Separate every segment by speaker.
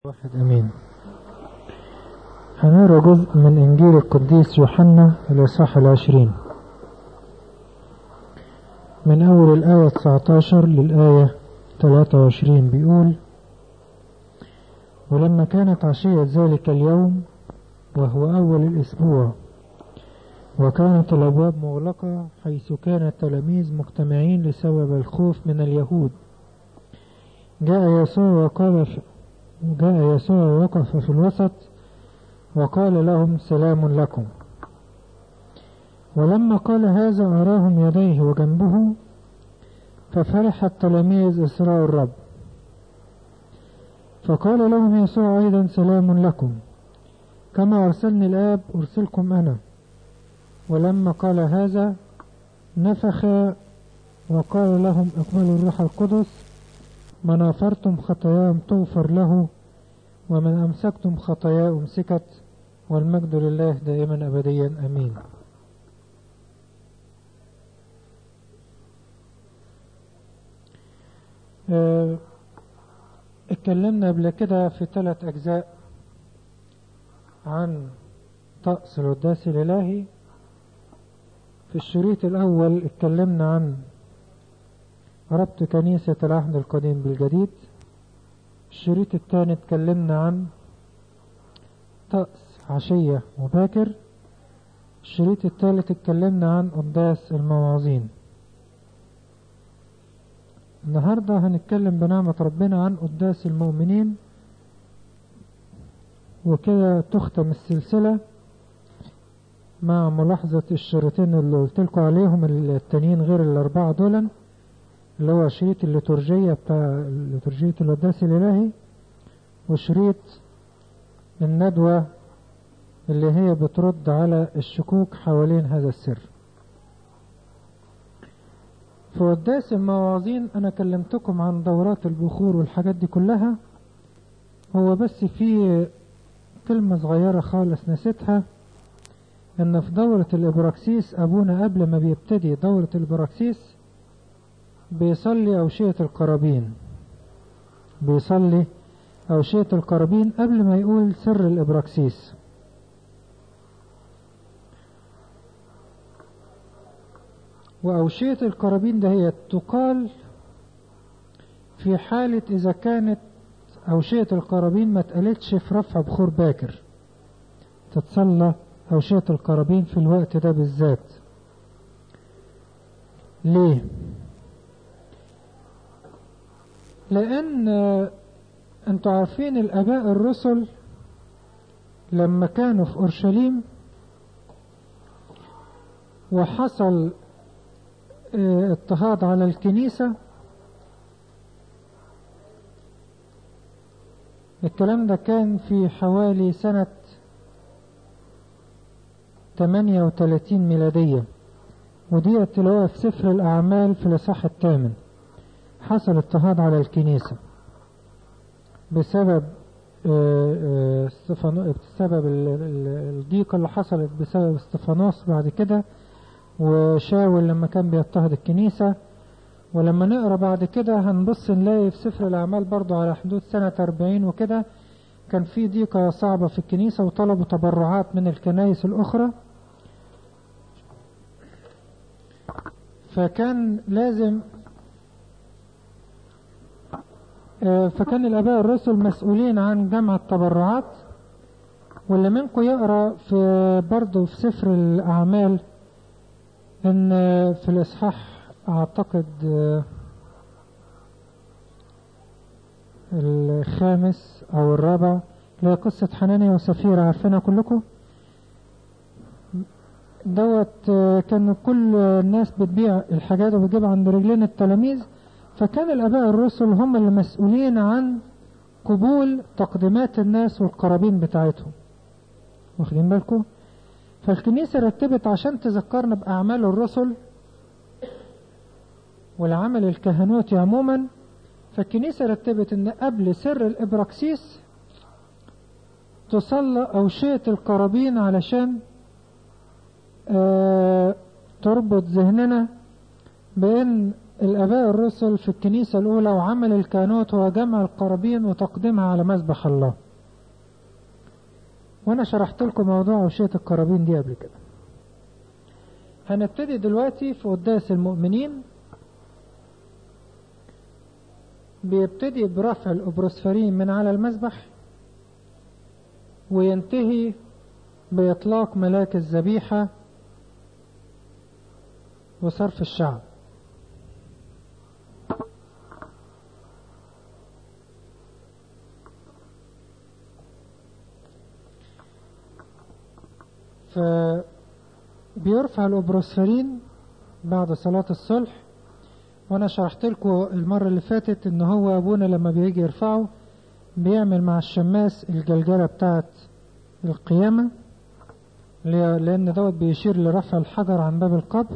Speaker 1: واحد أمين هنقرا جزء من إنجيل القديس يوحنا الإصحاح العشرين من أول الآية 19 للآية 23 بيقول ولما كانت عشية ذلك اليوم وهو أول الأسبوع وكانت الأبواب مغلقة حيث كان التلاميذ مجتمعين لسبب الخوف من اليهود جاء يسوع وقال جاء يسوع ووقف في الوسط وقال لهم سلام لكم ولما قال هذا أراهم يديه وجنبه ففرح التلاميذ إسراء الرب فقال لهم يسوع أيضا سلام لكم كما أرسلني الآب أرسلكم أنا ولما قال هذا نفخ وقال لهم اقبلوا الروح القدس من غفرتم خطاياهم تغفر له ومن أمسكتم خطاياه أمسكت والمجد لله دائما أبديا أمين اه اتكلمنا قبل كده في ثلاث أجزاء عن طقس القداس الإلهي في الشريط الأول اتكلمنا عن ربط كنيسة العهد القديم بالجديد الشريط الثاني اتكلمنا عن طقس عشية وباكر الشريط الثالث اتكلمنا عن قداس المواعظين النهاردة هنتكلم بنعمة ربنا عن قداس المؤمنين وكده تختم السلسلة مع ملاحظة الشريطين اللي قلت لكم عليهم التانيين غير الأربعة دولا اللي هو شريط الليتورجية بتاع ليتورجية القداس الإلهي وشريط الندوة اللي هي بترد على الشكوك حوالين هذا السر في قداس المواعظين أنا كلمتكم عن دورات البخور والحاجات دي كلها هو بس في كلمة صغيرة خالص نسيتها ان في دورة الابراكسيس ابونا قبل ما بيبتدي دورة الابراكسيس بيصلي أوشية القرابين بيصلي أوشية القرابين قبل ما يقول سر الإبراكسيس وأوشية القرابين ده هي تقال في حالة إذا كانت أوشية القرابين ما اتقالتش في رفع بخور باكر تتصلى أوشية القرابين في الوقت ده بالذات ليه؟ لأن أنتوا عارفين الآباء الرسل لما كانوا في أورشليم وحصل اضطهاد على الكنيسة الكلام ده كان في حوالي سنة 38 ميلادية ودي تلاقوها في سفر الأعمال في الإصحاح الثامن حصل اضطهاد على الكنيسة بسبب بسبب الضيقة اللي حصلت بسبب استفانوس بعد كده وشاول لما كان بيضطهد الكنيسة ولما نقرا بعد كده هنبص نلاقي في سفر الأعمال برضو على حدود سنة 40 وكده كان في ضيقة صعبة في الكنيسة وطلبوا تبرعات من الكنائس الأخرى فكان لازم فكان الآباء الرسل مسؤولين عن جمع التبرعات واللي منكم يقرأ في برضه في سفر الأعمال إن في الإصحاح أعتقد الخامس أو الرابع اللي هي قصة حنانيا وسفيرة عارفينها كلكم دوت كان كل الناس بتبيع الحاجات وبتجيبها عند رجلين التلاميذ فكان الآباء الرسل هم اللي مسؤولين عن قبول تقديمات الناس والقرابين بتاعتهم واخدين بالكم فالكنيسة رتبت عشان تذكرنا بأعمال الرسل والعمل الكهنوتي عموما فالكنيسة رتبت ان قبل سر الإبراكسيس تصلى أوشية القرابين علشان آه تربط ذهننا بأن الآباء الرسل في الكنيسة الأولى وعمل الكانوت هو جمع القرابين وتقديمها على مذبح الله وأنا شرحت لكم موضوع وشية القرابين دي قبل كده هنبتدي دلوقتي في قداس المؤمنين بيبتدي برفع الأبروسفرين من على المذبح وينتهي بإطلاق ملاك الذبيحة وصرف الشعب فبيرفع الأبروسفرين بعد صلاة الصلح وانا شرحت لكم المرة اللي فاتت ان هو ابونا لما بيجي يرفعه بيعمل مع الشماس الجلجلة بتاعت القيامة لان دوت بيشير لرفع الحجر عن باب القبر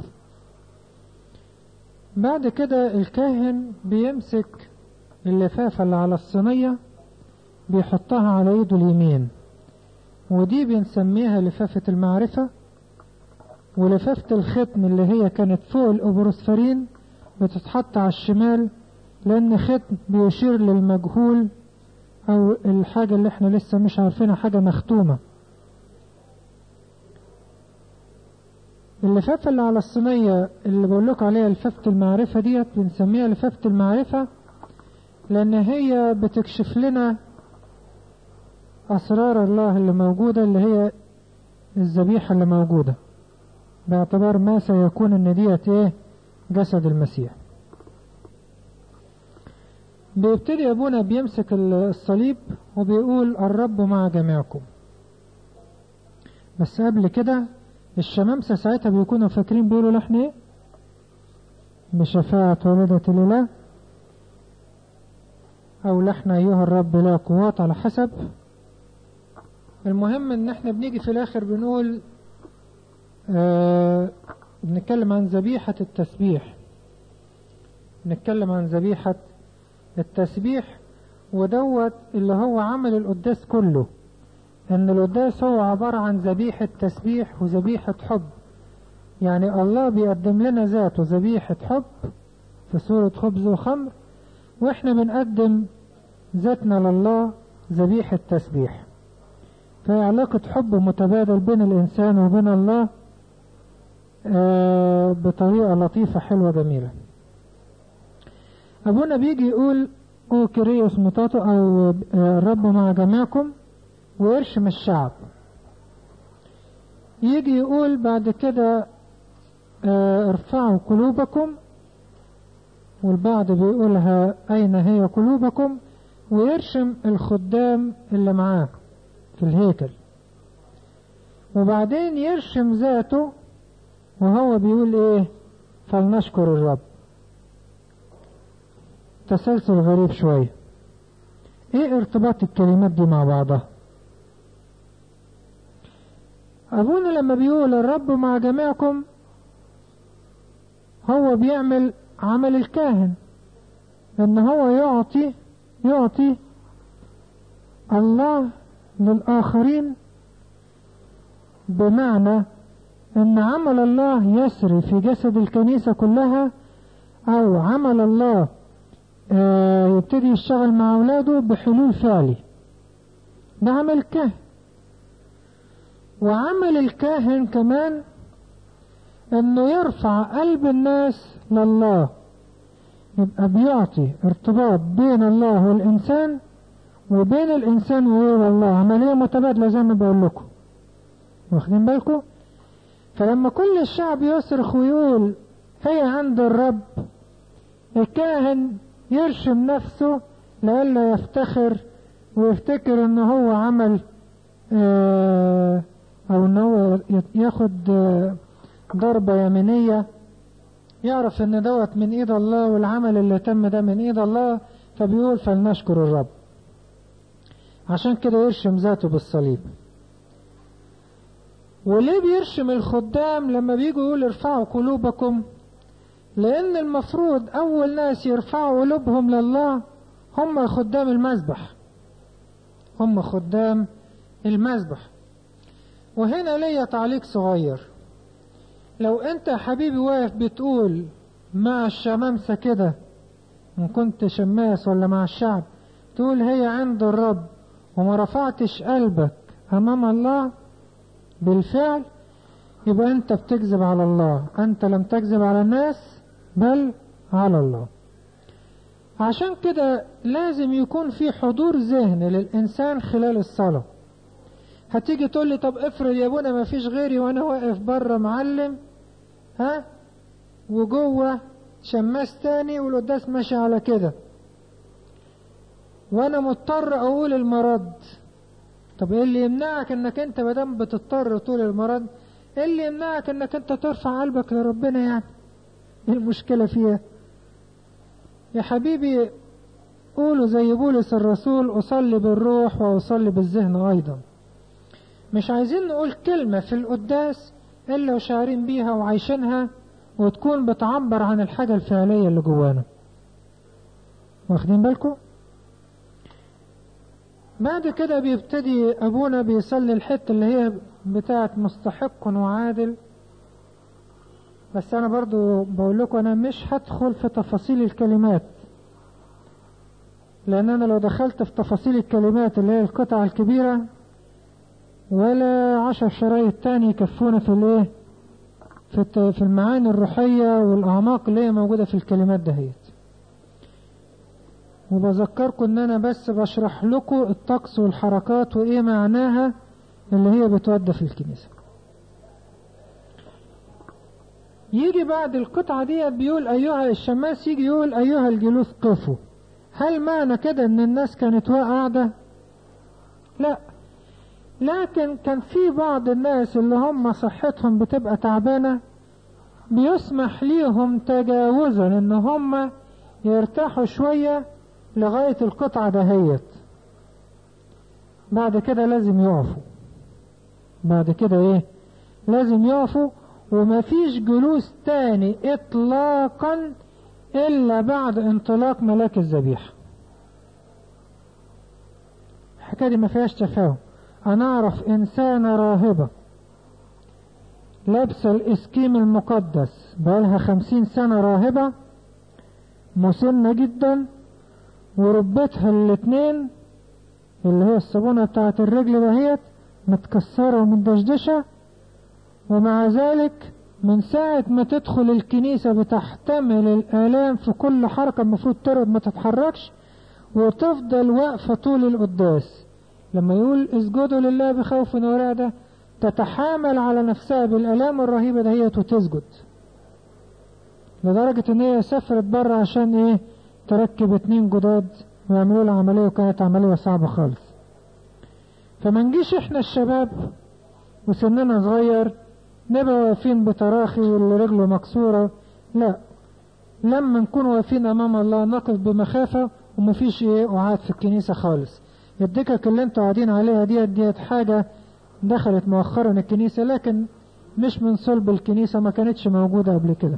Speaker 1: بعد كده الكاهن بيمسك اللفافة اللي على الصينية بيحطها على ايده اليمين ودي بنسميها لفافة المعرفة ولفافة الختم اللي هي كانت فوق الأبروسفرين بتتحط على الشمال لأن ختم بيشير للمجهول أو الحاجة اللي احنا لسه مش عارفينها حاجة مختومة اللفافة اللي على الصينية اللي بقول لكم عليها لفافة المعرفة ديت بنسميها لفافة المعرفة لأن هي بتكشف لنا أسرار الله اللي موجودة اللي هي الذبيحة اللي موجودة باعتبار ما سيكون ان ديت ايه جسد المسيح بيبتدي ابونا بيمسك الصليب وبيقول الرب مع جميعكم بس قبل كده الشمامسة ساعتها بيكونوا فاكرين بيقولوا لحن ايه بشفاعة ولدة الإله أو لحن أيها الرب لا قوات على حسب المهم ان احنا بنيجي في الاخر بنقول آه بنتكلم عن ذبيحة التسبيح نتكلم عن ذبيحة التسبيح ودوت اللي هو عمل القداس كله ان القداس هو عبارة عن ذبيحة تسبيح وذبيحة حب يعني الله بيقدم لنا ذاته ذبيحة حب في صورة خبز وخمر واحنا بنقدم ذاتنا لله ذبيحة تسبيح فهي علاقة حب متبادل بين الإنسان وبين الله آه بطريقة لطيفة حلوة جميلة أبونا بيجي يقول أو كريوس مطاطو أو آه الرب مع جميعكم ويرشم الشعب يجي يقول بعد كده آه ارفعوا قلوبكم والبعض بيقولها أين هي قلوبكم ويرشم الخدام اللي معاه في الهيكل وبعدين يرشم ذاته وهو بيقول ايه فلنشكر الرب تسلسل غريب شوية ايه ارتباط الكلمات دي مع بعضها ابونا لما بيقول الرب مع جميعكم هو بيعمل عمل الكاهن ان هو يعطي يعطي الله للآخرين بمعنى أن عمل الله يسري في جسد الكنيسة كلها أو عمل الله يبتدي يشتغل مع أولاده بحلول فعلي ده عمل الكاهن وعمل الكاهن كمان أنه يرفع قلب الناس لله يبقى بيعطي ارتباط بين الله والإنسان وبين الإنسان وبين الله عملية متبادلة زي ما بقول لكم واخدين بالكم فلما كل الشعب يصرخ ويقول هي عند الرب الكاهن يرشم نفسه لئلا يفتخر ويفتكر ان هو عمل اه او ان هو ياخد اه ضربة يمينية يعرف ان دوت من ايد الله والعمل اللي تم ده من ايد الله فبيقول فلنشكر الرب عشان كده يرشم ذاته بالصليب وليه بيرشم الخدام لما بيجوا يقول ارفعوا قلوبكم لان المفروض اول ناس يرفعوا قلوبهم لله هم خدام المذبح هم خدام المذبح وهنا ليا تعليق صغير لو انت يا حبيبي واقف بتقول مع الشمامسة كده إن كنت شماس ولا مع الشعب تقول هي عند الرب وما رفعتش قلبك أمام الله بالفعل يبقى أنت بتكذب على الله أنت لم تكذب على الناس بل على الله عشان كده لازم يكون في حضور ذهن للإنسان خلال الصلاة هتيجي تقول لي طب افرض يا ابونا ما فيش غيري وانا واقف بره معلم ها وجوه شماس تاني والقداس ماشي على كده وانا مضطر اقول المرض طب ايه اللي يمنعك انك انت مادام بتضطر تقول المرض ايه اللي يمنعك انك انت ترفع قلبك لربنا يعني ايه المشكلة فيها يا حبيبي قولوا زي بولس الرسول أصلي بالروح وأصلي بالذهن أيضا مش عايزين نقول كلمة في القداس إلا وشعرين بيها وعايشينها وتكون بتعبر عن الحاجة الفعلية اللي جوانا واخدين بالكم بعد كده بيبتدي أبونا بيصلي الحتة اللي هي بتاعت مستحق وعادل بس أنا برضو بقول لكم أنا مش هدخل في تفاصيل الكلمات لأن أنا لو دخلت في تفاصيل الكلمات اللي هي القطع الكبيرة ولا عشر شرايط تاني يكفونا في الايه في في المعاني الروحية والأعماق اللي هي موجودة في الكلمات دهيت وبذكركم ان انا بس بشرح لكم الطقس والحركات وايه معناها اللي هي بتودى في الكنيسة يجي بعد القطعة دي بيقول ايها الشماس يجي يقول ايها الجلوس قفوا هل معنى كده ان الناس كانت قاعدة لا لكن كان في بعض الناس اللي هم صحتهم بتبقى تعبانة بيسمح ليهم تجاوزا ان هم يرتاحوا شوية لغاية القطعة دهيت بعد كده لازم يقفوا بعد كده ايه لازم يقفوا ومفيش جلوس تاني اطلاقا الا بعد انطلاق ملاك الذبيحة الحكاية دي ما فيهاش تفاهم انا اعرف انسانة راهبة لابسة الاسكيم المقدس بقالها خمسين سنة راهبة مسنة جدا وربتها الاتنين اللي هي الصابونة بتاعت الرجل دهيت متكسرة ومدشدشة ومع ذلك من ساعة ما تدخل الكنيسة بتحتمل الآلام في كل حركة المفروض ترد ما تتحركش وتفضل واقفة طول القداس لما يقول اسجدوا لله بخوف ورعدة تتحامل على نفسها بالآلام الرهيبة دهيت وتسجد لدرجة ان هي سافرت بره عشان ايه تركب اتنين جداد ويعملوا لها عملية وكانت عملية صعبة خالص فما نجيش احنا الشباب وسننا صغير نبقى واقفين بتراخي واللي رجله مكسورة لا لما نكون واقفين امام الله نقف بمخافة ومفيش ايه قعاد في الكنيسة خالص الدكك اللي انتوا قاعدين عليها ديت ديت حاجة دخلت مؤخرا الكنيسة لكن مش من صلب الكنيسة ما كانتش موجودة قبل كده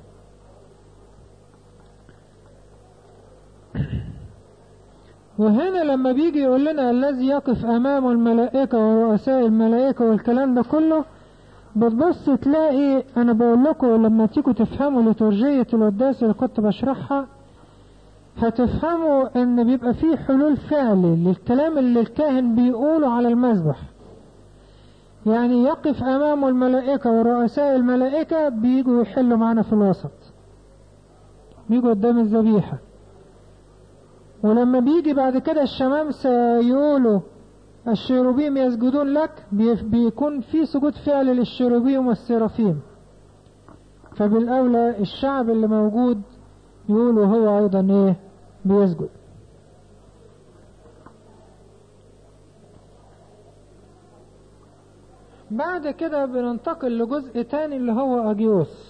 Speaker 1: وهنا لما بيجي يقول لنا الذي يقف امامه الملائكة ورؤساء الملائكة والكلام ده كله بتبص تلاقي انا بقول لكم لما تيجوا تفهموا لترجية القداس اللي كنت بشرحها هتفهموا ان بيبقى فيه حلول فعلي للكلام اللي الكاهن بيقوله على المذبح يعني يقف امامه الملائكة ورؤساء الملائكة بيجوا يحلوا معنا في الوسط بيجوا قدام الذبيحة ولما بيجي بعد كده الشمامسة يقولوا الشيروبيم يسجدون لك بيكون في سجود فعل للشيروبيم والسرافيم فبالأولى الشعب اللي موجود يقولوا هو أيضا إيه بيسجد بعد كده بننتقل لجزء تاني اللي هو أجيوس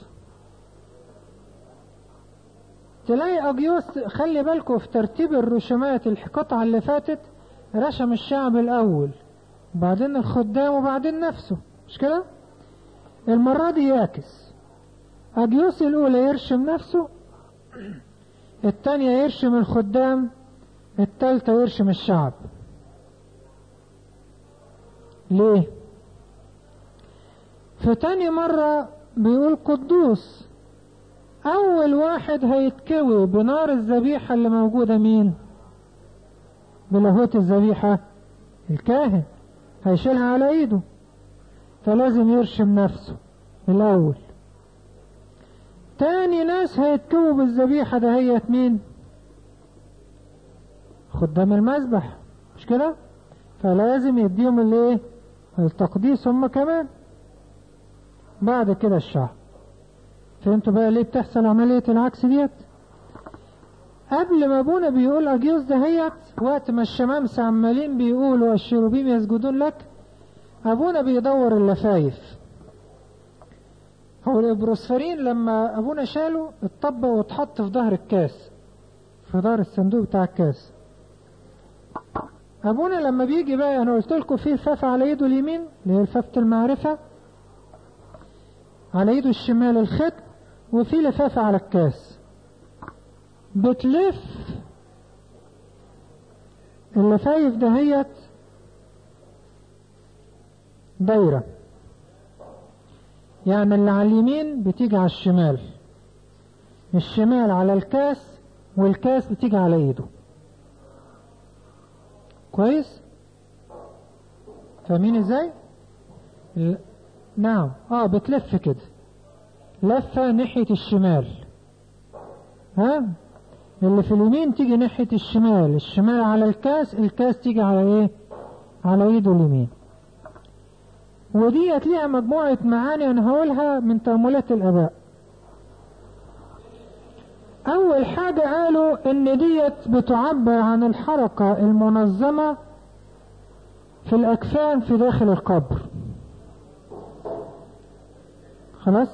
Speaker 1: تلاقي أجيوس خلي بالكم في ترتيب الرسومات القطعة اللي فاتت رسم الشعب الأول وبعدين الخدام وبعدين نفسه مش كده المرة دي يعكس أجيوس الأولى يرسم نفسه التانية يرسم الخدام التالتة يرسم الشعب ليه في تاني مرة بيقول قدوس اول واحد هيتكوي بنار الذبيحة اللي موجودة مين بلاهوت الذبيحة الكاهن هيشيلها على ايده فلازم يرشم نفسه الاول تاني ناس هيتكووا بالذبيحة دهيت مين خدام المذبح مش كده فلازم يديهم الايه التقديس هم كمان بعد كده الشعب فهمتوا بقى ليه بتحصل عملية العكس ديت قبل ما ابونا بيقول اجيوز دهيت وقت ما الشمامسة عمالين بيقولوا الشروبيم يسجدون لك ابونا بيدور اللفايف هو الابروسفرين لما ابونا شاله اتطبق واتحط في ظهر الكاس في ظهر الصندوق بتاع الكاس ابونا لما بيجي بقى انا قلت لكم في لفافه على ايده اليمين اللي هي لفافه المعرفه على ايده الشمال الختم وفي لفافه على الكاس بتلف اللفايف دهيت دايره يعني اللي على اليمين بتيجي على الشمال الشمال على الكاس والكاس بتيجي على ايده كويس فاهمين ازاي ال... نعم اه بتلف كده لفة ناحية الشمال ها اللي في اليمين تيجي ناحية الشمال الشمال على الكاس الكاس تيجي على ايه على ايده اليمين وديت ليها مجموعة معاني انا هقولها من تأملات الاباء اول حاجة قالوا ان ديت بتعبر عن الحركة المنظمة في الاكفان في داخل القبر خلاص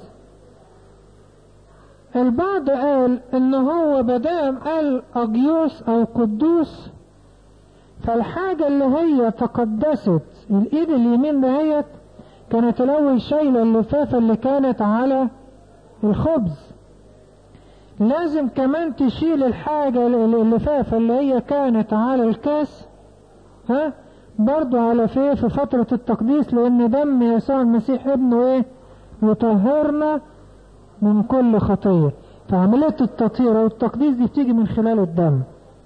Speaker 1: البعض قال ان هو بدام قال اجيوس او قدوس فالحاجة اللي هي تقدست الايد اليمين دهيت كانت الاول شايلة اللفافة اللي كانت على الخبز لازم كمان تشيل الحاجة اللفافة اللي هي كانت على الكاس ها برضو على في في فترة التقديس لان دم يسوع المسيح ابنه ايه يطهرنا من كل خطية فعملية التطهير او التقديس دي بتيجي من خلال الدم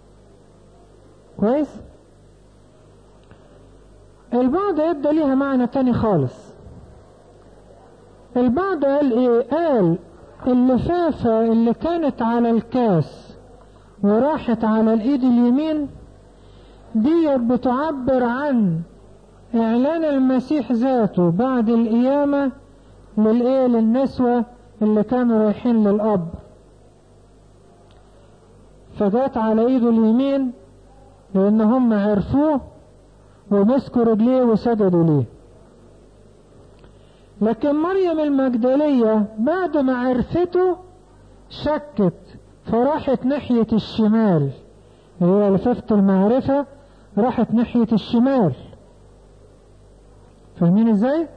Speaker 1: كويس البعض ادى ليها معنى تاني خالص البعض قال ايه قال اللفافة اللي كانت على الكاس وراحت على الايد اليمين دي بتعبر عن اعلان المسيح ذاته بعد القيامة للايه للنسوة اللي كانوا رايحين للاب فجات على ايده اليمين لان هم عرفوه ومسكوا رجليه وسجدوا ليه لكن مريم المجدلية بعد ما عرفته شكت فراحت ناحية الشمال اللي هي لفافة المعرفة راحت ناحية الشمال فاهمين ازاي؟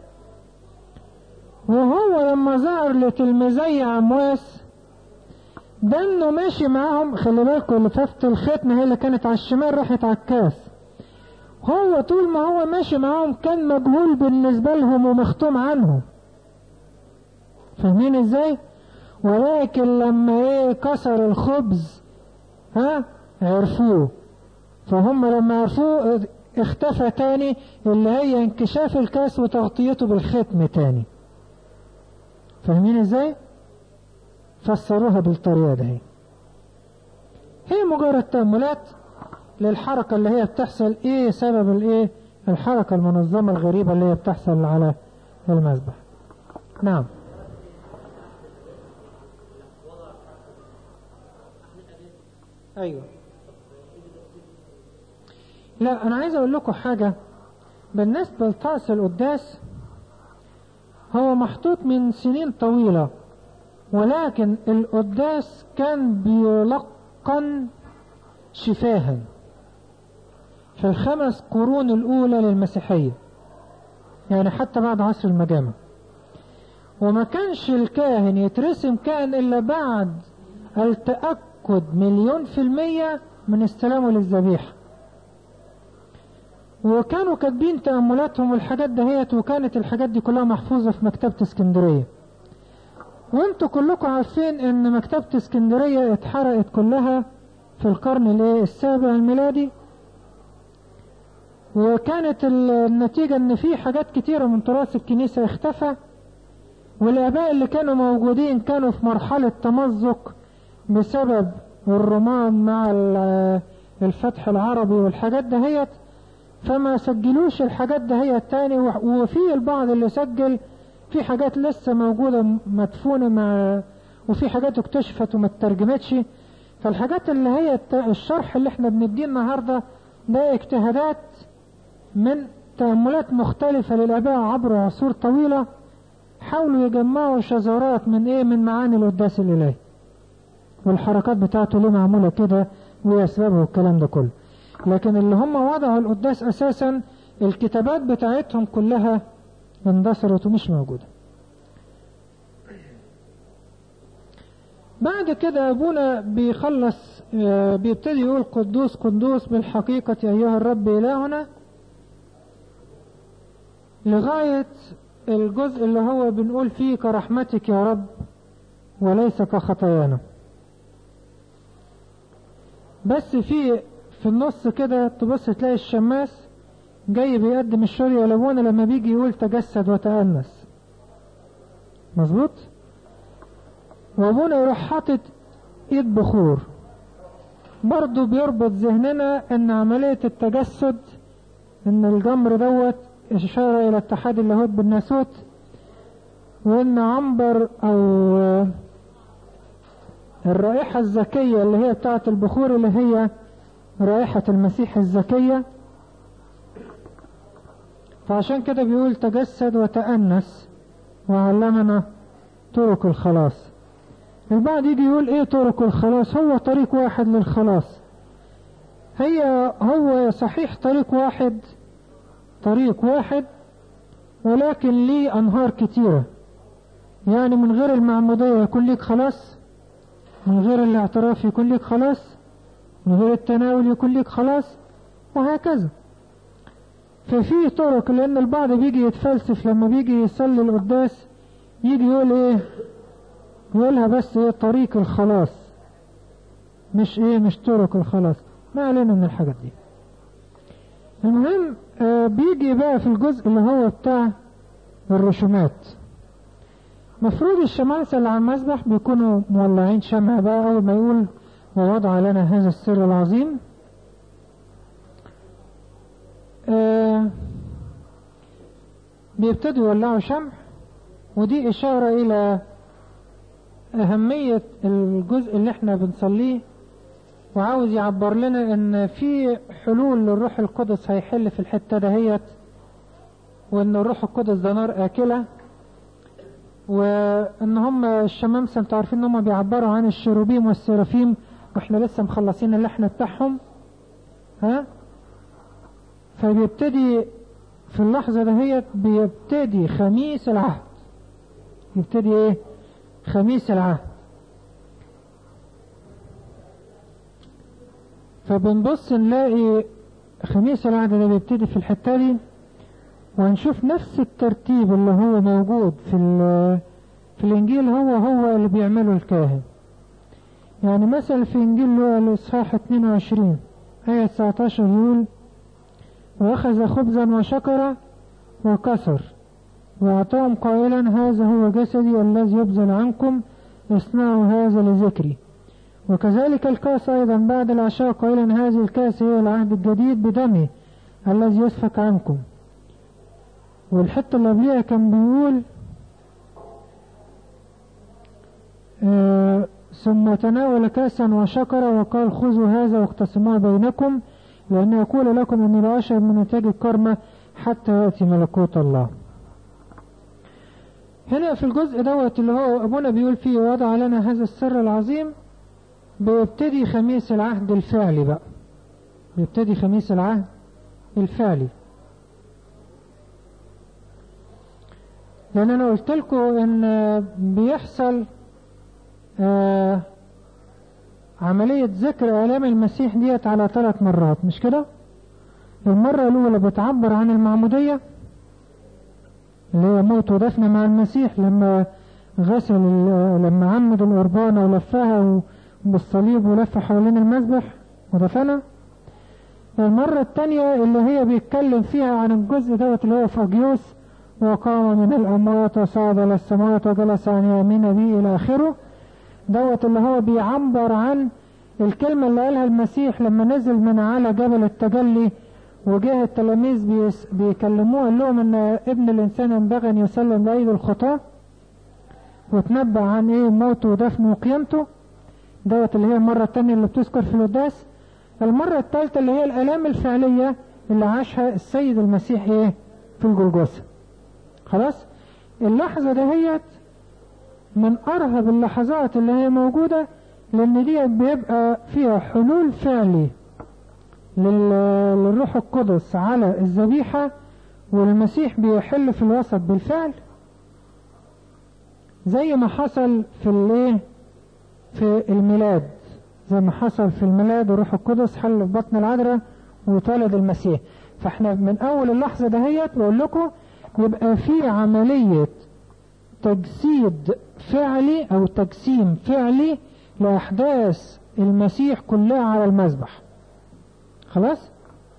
Speaker 1: وهو لما ظهر لتلميذي عمواس ده انه ماشي معاهم خلي بالكم لفافة الختم هي اللي كانت على الشمال راحت على الكاس هو طول ما هو ماشي معاهم كان مجهول بالنسبة لهم ومختوم عنهم فاهمين ازاي ولكن لما ايه كسر الخبز ها عرفوه فهم لما عرفوه اختفى تاني اللي هي انكشاف الكاس وتغطيته بالختم تاني فاهمين ازاي فسروها بالطريقة دي هي مجرد تأملات للحركة اللي هي بتحصل ايه سبب الايه الحركة المنظمة الغريبة اللي هي بتحصل على المذبح نعم ايوه لا انا عايز اقول لكم حاجة بالنسبة لطقس القداس هو محطوط من سنين طويلة ولكن القداس كان بيلقن شفاها في الخمس قرون الأولى للمسيحية يعني حتى بعد عصر المجامع وما كانش الكاهن يترسم كاهن إلا بعد التأكد مليون في المية من استلامه للذبيحة وكانوا كاتبين تأملاتهم والحاجات دهيت وكانت الحاجات دي كلها محفوظة في مكتبة اسكندرية وانتوا كلكم عارفين ان مكتبة اسكندرية اتحرقت كلها في القرن الايه السابع الميلادي وكانت النتيجة ان في حاجات كتيرة من تراث الكنيسة اختفى والاباء اللي كانوا موجودين كانوا في مرحلة تمزق بسبب الرومان مع الفتح العربي والحاجات دهيت فما سجلوش الحاجات دهيت تاني وفي البعض اللي سجل في حاجات لسه موجودة مدفونة مع وفي حاجات اكتشفت وما اترجمتش فالحاجات اللي هي الشرح اللي احنا بنديه النهاردة ده اجتهادات من تأملات مختلفة للآباء عبر عصور طويلة حاولوا يجمعوا شذرات من ايه من معاني القداس الإلهي والحركات بتاعته ليه معمولة كده وأسبابه والكلام ده كله لكن اللي هم وضعوا القداس أساسا الكتابات بتاعتهم كلها اندثرت ومش موجودة بعد كده أبونا بيخلص بيبتدي يقول قدوس قدوس بالحقيقة أيها الرب إلهنا لغاية الجزء اللي هو بنقول فيه كرحمتك يا رب وليس كخطايانا بس في في النص كده تبص تلاقي الشماس جاي بيقدم الشرية لابونا لما بيجي يقول تجسد وتأنس مظبوط وابونا يروح حاطط ايد بخور برضه بيربط ذهننا ان عملية التجسد ان الجمر دوت اشارة الى اتحاد اللاهوت بالناسوت وان عنبر او الرائحة الزكية اللي هي بتاعة البخور اللي هي رائحة المسيح الزكية فعشان كده بيقول تجسد وتأنس وعلمنا طرق الخلاص البعض يجي يقول ايه طرق الخلاص هو طريق واحد للخلاص هي هو صحيح طريق واحد طريق واحد ولكن ليه انهار كتيرة يعني من غير المعمودية يكون ليك خلاص من غير الاعتراف يكون ليك خلاص من غير التناول يكون ليك خلاص وهكذا ففي طرق لان البعض بيجي يتفلسف لما بيجي يصلي القداس يجي يقول ايه يقولها بس ايه طريق الخلاص مش ايه مش طرق الخلاص ما علينا من الحاجات دي المهم آه بيجي بقى في الجزء اللي هو بتاع الرسومات مفروض الشمامسة اللي على المسبح بيكونوا مولعين شمع بقى أول ما يقول ووضع لنا هذا السر العظيم آه بيبتدوا يولعوا شمع ودي إشارة إلى أهمية الجزء اللي احنا بنصليه وعاوز يعبر لنا ان في حلول للروح القدس هيحل في الحتة دهيت وان الروح القدس ده نار آكلة وان هم الشمامسة انتوا عارفين ان هم بيعبروا عن الشروبيم والسرافيم واحنا لسه مخلصين اللحن بتاعهم ها فبيبتدي في اللحظة دهيت بيبتدي خميس العهد يبتدي ايه خميس العهد فبنبص نلاقي خميس العهد ده بيبتدي في الحتة دي وهنشوف نفس الترتيب اللي هو موجود في في الانجيل هو هو اللي بيعمله الكاهن يعني مثلا في انجيل لوقا الاصحاح 22 آية 19 يقول واخذ خبزا وشكر وكسر واعطاهم قائلا هذا هو جسدي الذي يبذل عنكم اصنعوا هذا لذكري وكذلك الكاس أيضا بعد العشاء قائلا هذه الكاس هي العهد الجديد بدمي الذي يسفك عنكم والحتة اللي قبليها كان بيقول آه ثم تناول كاسا وشكر وقال خذوا هذا واقتسموه بينكم لأن يقول لكم أني لا أشرب من نتاج الكرمة حتى يأتي ملكوت الله هنا في الجزء دوت اللي هو أبونا بيقول فيه وضع لنا هذا السر العظيم بيبتدي خميس العهد الفعلي بقى بيبتدي خميس العهد الفعلي لأن أنا قلت لكم إن بيحصل آه عملية ذكر آلام المسيح ديت على ثلاث مرات مش كده؟ المرة الأولى بتعبر عن المعمودية اللي هي موت ودفن مع المسيح لما غسل لما عمد القربانة ولفها بالصليب ولف حوالين المذبح ودفنها المرة التانية اللي هي بيتكلم فيها عن الجزء دوت اللي هو فاجيوس وقام من الأموات وصعد إلى السماوات وجلس عن يمين بي إلى آخره دوت اللي هو بيعبر عن الكلمة اللي قالها المسيح لما نزل من على جبل التجلي وجه التلاميذ بيكلموه قال لهم ان ابن الانسان ينبغي ان يسلم لايد الخطاة وتنبأ عن ايه موته ودفنه وقيامته دوت اللي هي المرة التانية اللي بتذكر في القداس المرة الثالثة اللي هي الآلام الفعلية اللي عاشها السيد المسيح ايه في الجلجوسة خلاص اللحظة دهيت من أرهب اللحظات اللي هي موجودة لأن دي بيبقى فيها حلول فعلي للروح القدس على الذبيحة والمسيح بيحل في الوسط بالفعل زي ما حصل في الايه في الميلاد زي ما حصل في الميلاد الروح القدس حل في بطن العذراء واتولد المسيح فاحنا من اول اللحظة دهيت بقول لكم يبقى في عملية تجسيد فعلي او تجسيم فعلي لاحداث المسيح كلها على المذبح خلاص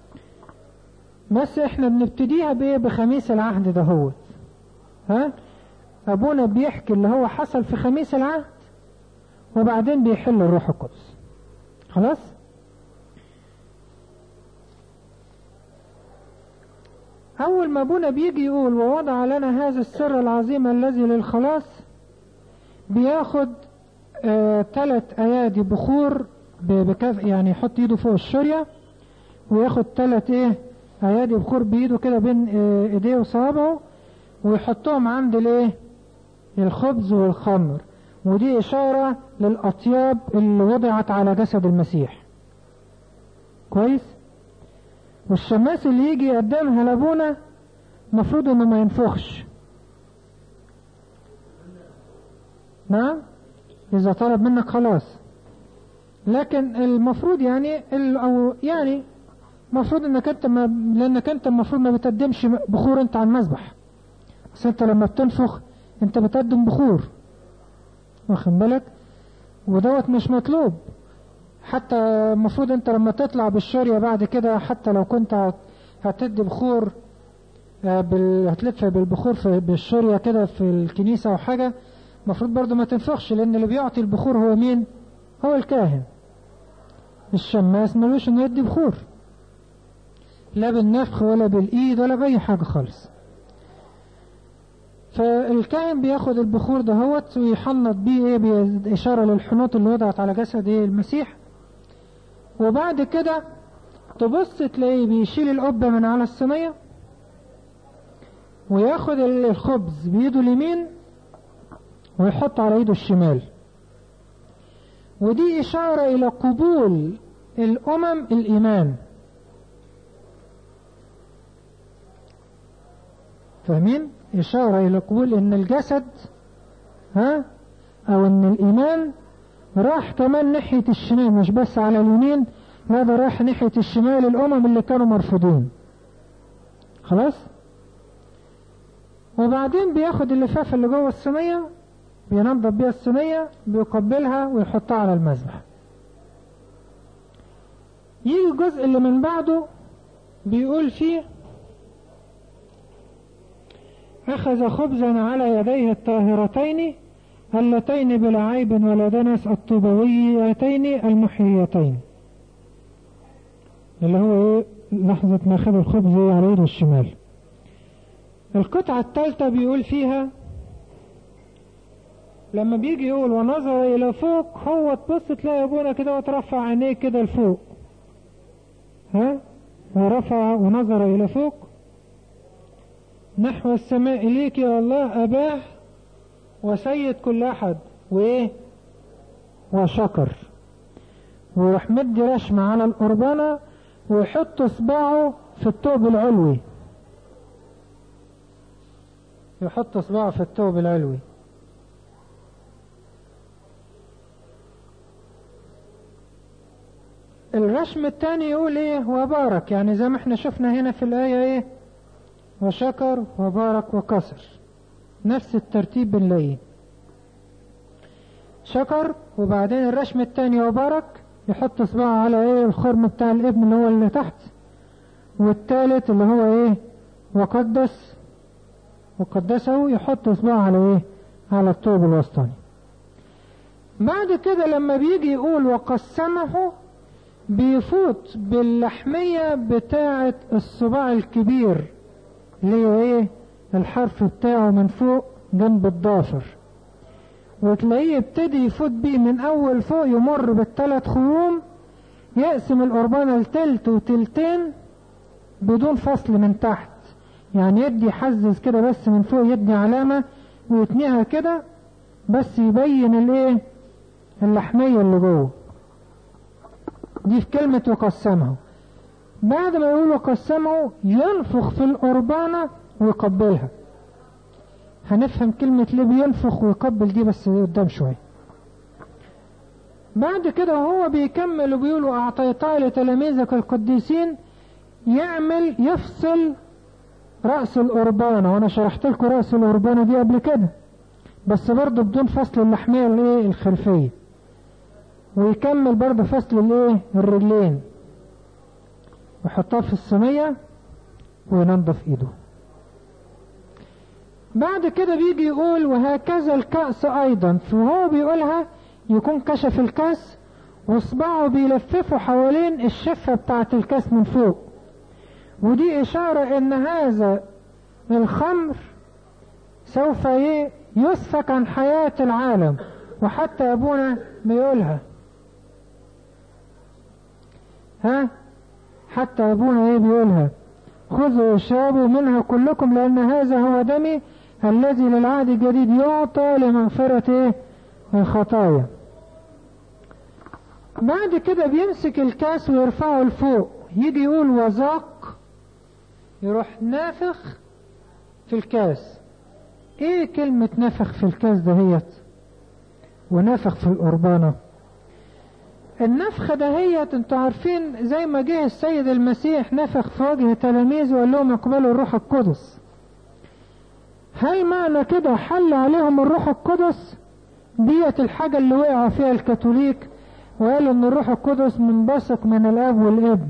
Speaker 1: بس احنا بنبتديها بايه بخميس العهد دهوت ها ابونا بيحكي اللي هو حصل في خميس العهد وبعدين بيحل الروح القدس خلاص اول ما ابونا بيجي يقول ووضع لنا هذا السر العظيم الذي للخلاص بياخد ثلاث آه ايادي بخور بكف يعني يحط ايده فوق الشريه وياخد ثلاث ايه ايادي بخور بايده كده بين اه ايديه وصوابعه ويحطهم عند الايه الخبز والخمر ودي اشارة للاطياب اللي وضعت على جسد المسيح كويس والشماس اللي يجي يقدمها لابونا مفروض انه ما ينفخش نعم اذا طلب منك خلاص لكن المفروض يعني او يعني المفروض انك انت ما لانك انت المفروض ما بتقدمش بخور انت على المذبح بس انت لما بتنفخ انت بتقدم بخور واخد بالك ودوت مش مطلوب حتى المفروض انت لما تطلع بالشارية بعد كده حتى لو كنت هتدي بخور بال... هتلف بالبخور في بالشارية كده في الكنيسة او حاجة المفروض برضو ما تنفخش لان اللي بيعطي البخور هو مين هو الكاهن الشماس ملوش انه يدي بخور لا بالنفخ ولا بالايد ولا باي حاجة خالص فالكاهن بياخد البخور دهوت ويحنط بيه ايه بإشارة للحنوط اللي وضعت على جسد ايه المسيح وبعد كده تبص تلاقيه بيشيل القبة من على الصينية وياخد الخبز بيده اليمين ويحط على ايده الشمال ودي إشارة إلى قبول الأمم الإيمان فاهمين إشارة إلى قبول إن الجسد ها أو إن الإيمان راح كمان ناحية الشمال مش بس على اليمين لا ده راح ناحية الشمال الأمم اللي كانوا مرفوضين خلاص وبعدين بياخد اللفافة اللي جوه الصينية بينضف بيها الصينية بيقبلها ويحطها على المذبح يجي الجزء اللي من بعده بيقول فيه أخذ خبزا على يديه الطاهرتين اللتين بلا عيب ولا دنس الطوبويتين المحييتين اللي هو ايه لحظة ما خد الخبز على ايده الشمال القطعة الثالثة بيقول فيها لما بيجي يقول ونظر الى فوق هو تبص تلاقي ابونا كده وترفع عينيه كده لفوق ها ورفع ونظر الى فوق نحو السماء إليك يا الله أباه وسيد كل أحد وإيه وشكر ويروح مدي رشمة على القربانة ويحط صباعه في الثوب العلوي يحط صباعه في الثوب العلوي الرسم الثاني يقول ايه وبارك يعني زي ما احنا شفنا هنا في الآية ايه وشكر وبارك وكسر نفس الترتيب بنلاقيه شكر وبعدين الرشم التاني وبارك يحط صباعه على ايه الخرم بتاع الابن اللي هو اللي تحت والتالت اللي هو ايه وقدس وقدسه يحط صباعه على ايه على الطوب الوسطاني بعد كده لما بيجي يقول وقسمه بيفوت باللحمية بتاعة الصباع الكبير اللي هي ايه الحرف بتاعه من فوق جنب الضافر وتلاقيه يبتدي يفوت بيه من اول فوق يمر بالثلاث خيوم يقسم القربانة لتلت وتلتين بدون فصل من تحت يعني يدي يحزز كده بس من فوق يدي علامة ويتنيها كده بس يبين الايه اللحمية اللي جوه دي في كلمة وقسمه بعد ما يقول وقسمه ينفخ في القربانة ويقبلها هنفهم كلمة ليه بينفخ ويقبل دي بس قدام شوية بعد كده وهو بيكمل وبيقول وأعطيتها لتلاميذك القديسين يعمل يفصل رأس القربانة وأنا شرحت لكم رأس القربانة دي قبل كده بس برضه بدون فصل اللحمية الايه الخلفية ويكمل برضه فصل الايه الرجلين ويحطها في الصينية وينظف ايده بعد كده بيجي يقول وهكذا الكأس ايضا فهو بيقولها يكون كشف الكأس واصبعه بيلففه حوالين الشفة بتاعة الكأس من فوق ودي اشارة ان هذا الخمر سوف يسفك عن حياة العالم وحتى ابونا بيقولها ها حتى ابونا ايه بيقولها خذوا واشربوا منها كلكم لان هذا هو دمي الذي للعهد الجديد يعطى لمغفرة ايه الخطايا بعد كده بيمسك الكاس ويرفعه لفوق يجي يقول وذاق يروح نافخ في الكاس ايه كلمة نفخ في الكاس دهيت ونفخ في القربانة النفخة دهيت انتوا عارفين زي ما جه السيد المسيح نفخ في وجه تلاميذه وقال لهم اقبلوا الروح القدس هل معنى كده حل عليهم الروح القدس ديت الحاجة اللي وقع فيها الكاثوليك وقالوا ان الروح القدس منبثق من الاب والابن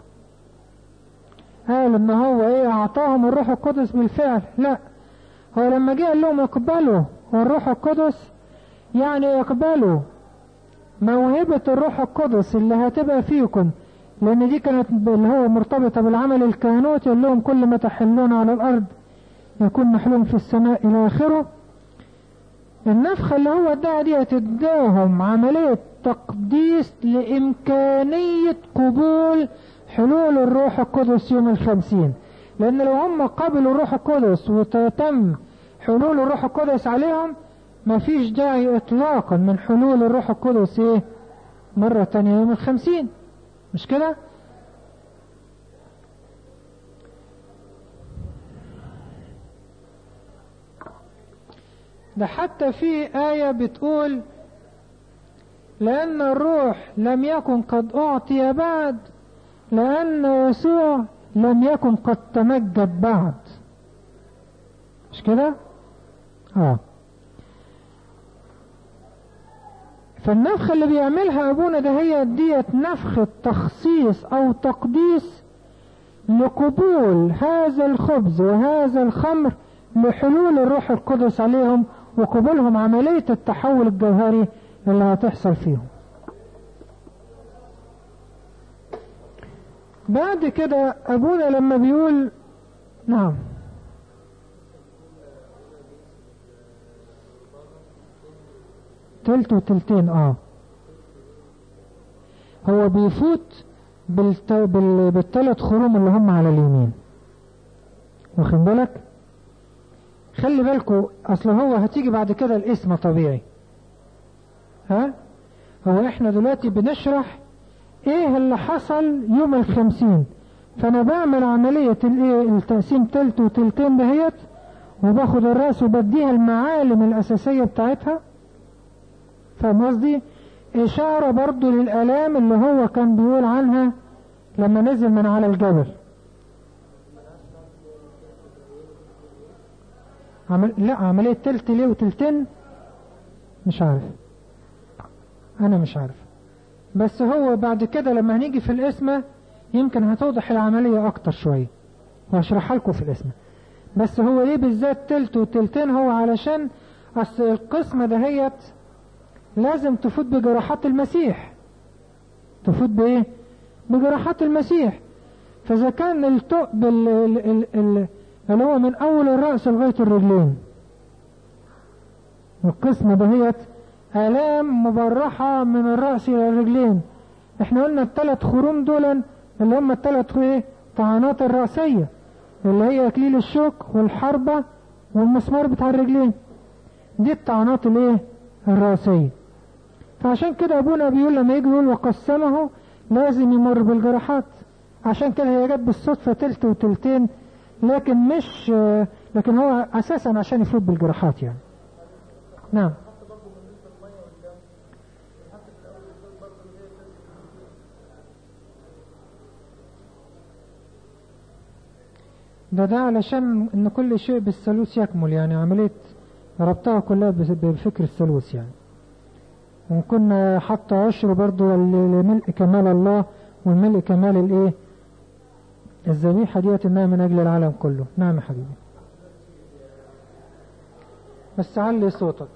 Speaker 1: قال ان هو ايه اعطاهم الروح القدس بالفعل لا هو لما جه قال لهم اقبلوا الروح القدس يعني يقبلوا موهبة الروح القدس اللي هتبقى فيكم لان دي كانت اللي هو مرتبطة بالعمل الكهنوتي يقول لهم كل ما تحلون على الارض يكون محلوم في السماء الى اخره النفخة اللي هو اداها دي تداهم عملية تقديس لامكانية قبول حلول الروح القدس يوم الخمسين لان لو هم قبلوا الروح القدس وتم حلول الروح القدس عليهم ما فيش داعي اطلاقا من حلول الروح القدس ايه مرة تانية يوم الخمسين مش كده ده حتى في آية بتقول لأن الروح لم يكن قد أعطي بعد لأن يسوع لم يكن قد تمجد بعد مش كده اه فالنفخة اللي بيعملها ابونا ده هي ديت نفخة تخصيص او تقديس لقبول هذا الخبز وهذا الخمر لحلول الروح القدس عليهم وقبولهم عملية التحول الجوهري اللي هتحصل فيهم بعد كده ابونا لما بيقول نعم تلت وتلتين اه هو بيفوت بالت... بال... بالتلت خروم اللي هم على اليمين واخد بالك خلي بالكو اصل هو هتيجي بعد كده الاسم طبيعي ها هو احنا دلوقتي بنشرح ايه اللي حصل يوم الخمسين فانا بعمل عملية الايه التقسيم تلت وتلتين دهيت وباخد الرأس وبديها المعالم الاساسية بتاعتها فاهم قصدي اشارة برضو للالام اللي هو كان بيقول عنها لما نزل من على الجبل عمل... لا عملية تلت ليه وتلتين مش عارف انا مش عارف بس هو بعد كده لما هنيجي في الاسم يمكن هتوضح العملية اكتر شوية وهشرحها لكم في الاسم بس هو ليه بالذات تلت وتلتين هو علشان اصل القسمة دهيت لازم تفوت بجراحات المسيح تفوت بايه بجراحات المسيح فاذا كان الثقب اللي هو من اول الرأس لغاية الرجلين القسمة دهيت آلام مبرحة من الرأس إلى الرجلين احنا قلنا الثلاث خروم دول اللي هم الثلاث ايه طعنات الرأسية اللي هي اكليل الشوك والحربة والمسمار بتاع الرجلين دي الطعنات الايه الرأسية فعشان كده ابونا بيقول لما يجي يقول وقسمه لازم يمر بالجراحات عشان كده هي جت بالصدفة تلت وتلتين لكن مش لكن هو اساسا عشان يفوت بالجراحات يعني نعم ده ده علشان ان كل شيء بالثالوث يكمل يعني عملية ربطها كلها بفكر الثالوث يعني وكنا حتى عشر برضو لملء كمال الله والملء كمال الايه الذبيحة ديت انها من اجل العالم كله نعم يا حبيبي بس علي صوتك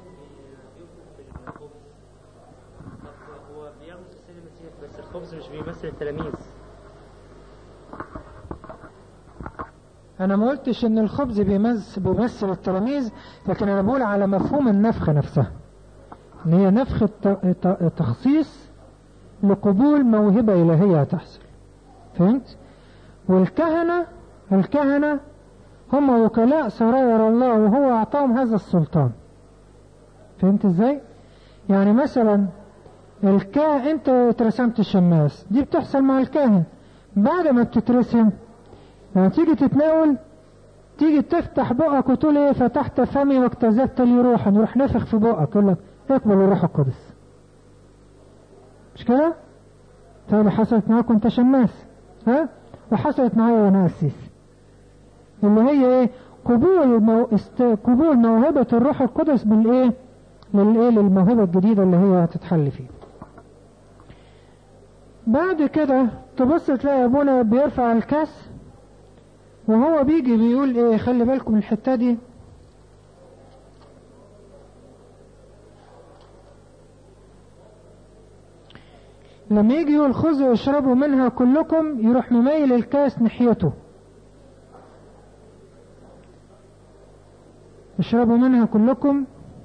Speaker 2: هو بيعمل تمثيل المسيح بس الخبز مش بيمثل التلاميذ
Speaker 1: انا ما قلتش ان الخبز بيمثل, بيمثل التلاميذ لكن انا بقول على مفهوم النفخة نفسها ان هي نفخة تخصيص لقبول موهبة الهية هتحصل فهمت والكهنة الكهنة هم وكلاء سراير الله وهو اعطاهم هذا السلطان فهمت ازاي يعني مثلا الكا انت اترسمت الشماس دي بتحصل مع الكاهن بعد ما بتترسم لما تيجي تتناول تيجي تفتح بقك وتقول ايه فتحت فمي واكتزبت لي روحا يروح نفخ في بقك يقول لك اقبل الروح القدس مش كده؟ تاني حصلت معاك وانت شماس ها؟ وحصلت معايا وانا قسيس اللي هي ايه؟ قبول مو... است... قبول موهبة الروح القدس بالايه؟ للايه؟ للموهبة الجديدة اللي هي هتتحل فيه. بعد كده تبص تلاقي ابونا بيرفع الكاس وهو بيجي بيقول ايه خلي بالكم من الحتة دي لما يجي يقول خذوا واشربوا منها كلكم يروح مميل الكاس ناحيته اشربوا منها كلكم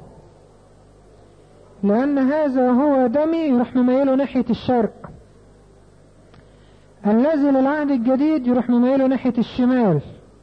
Speaker 1: لأن هذا هو دمي يروح مميله ناحية الشرق الذي للعهد الجديد يروح مميله ناحية الشمال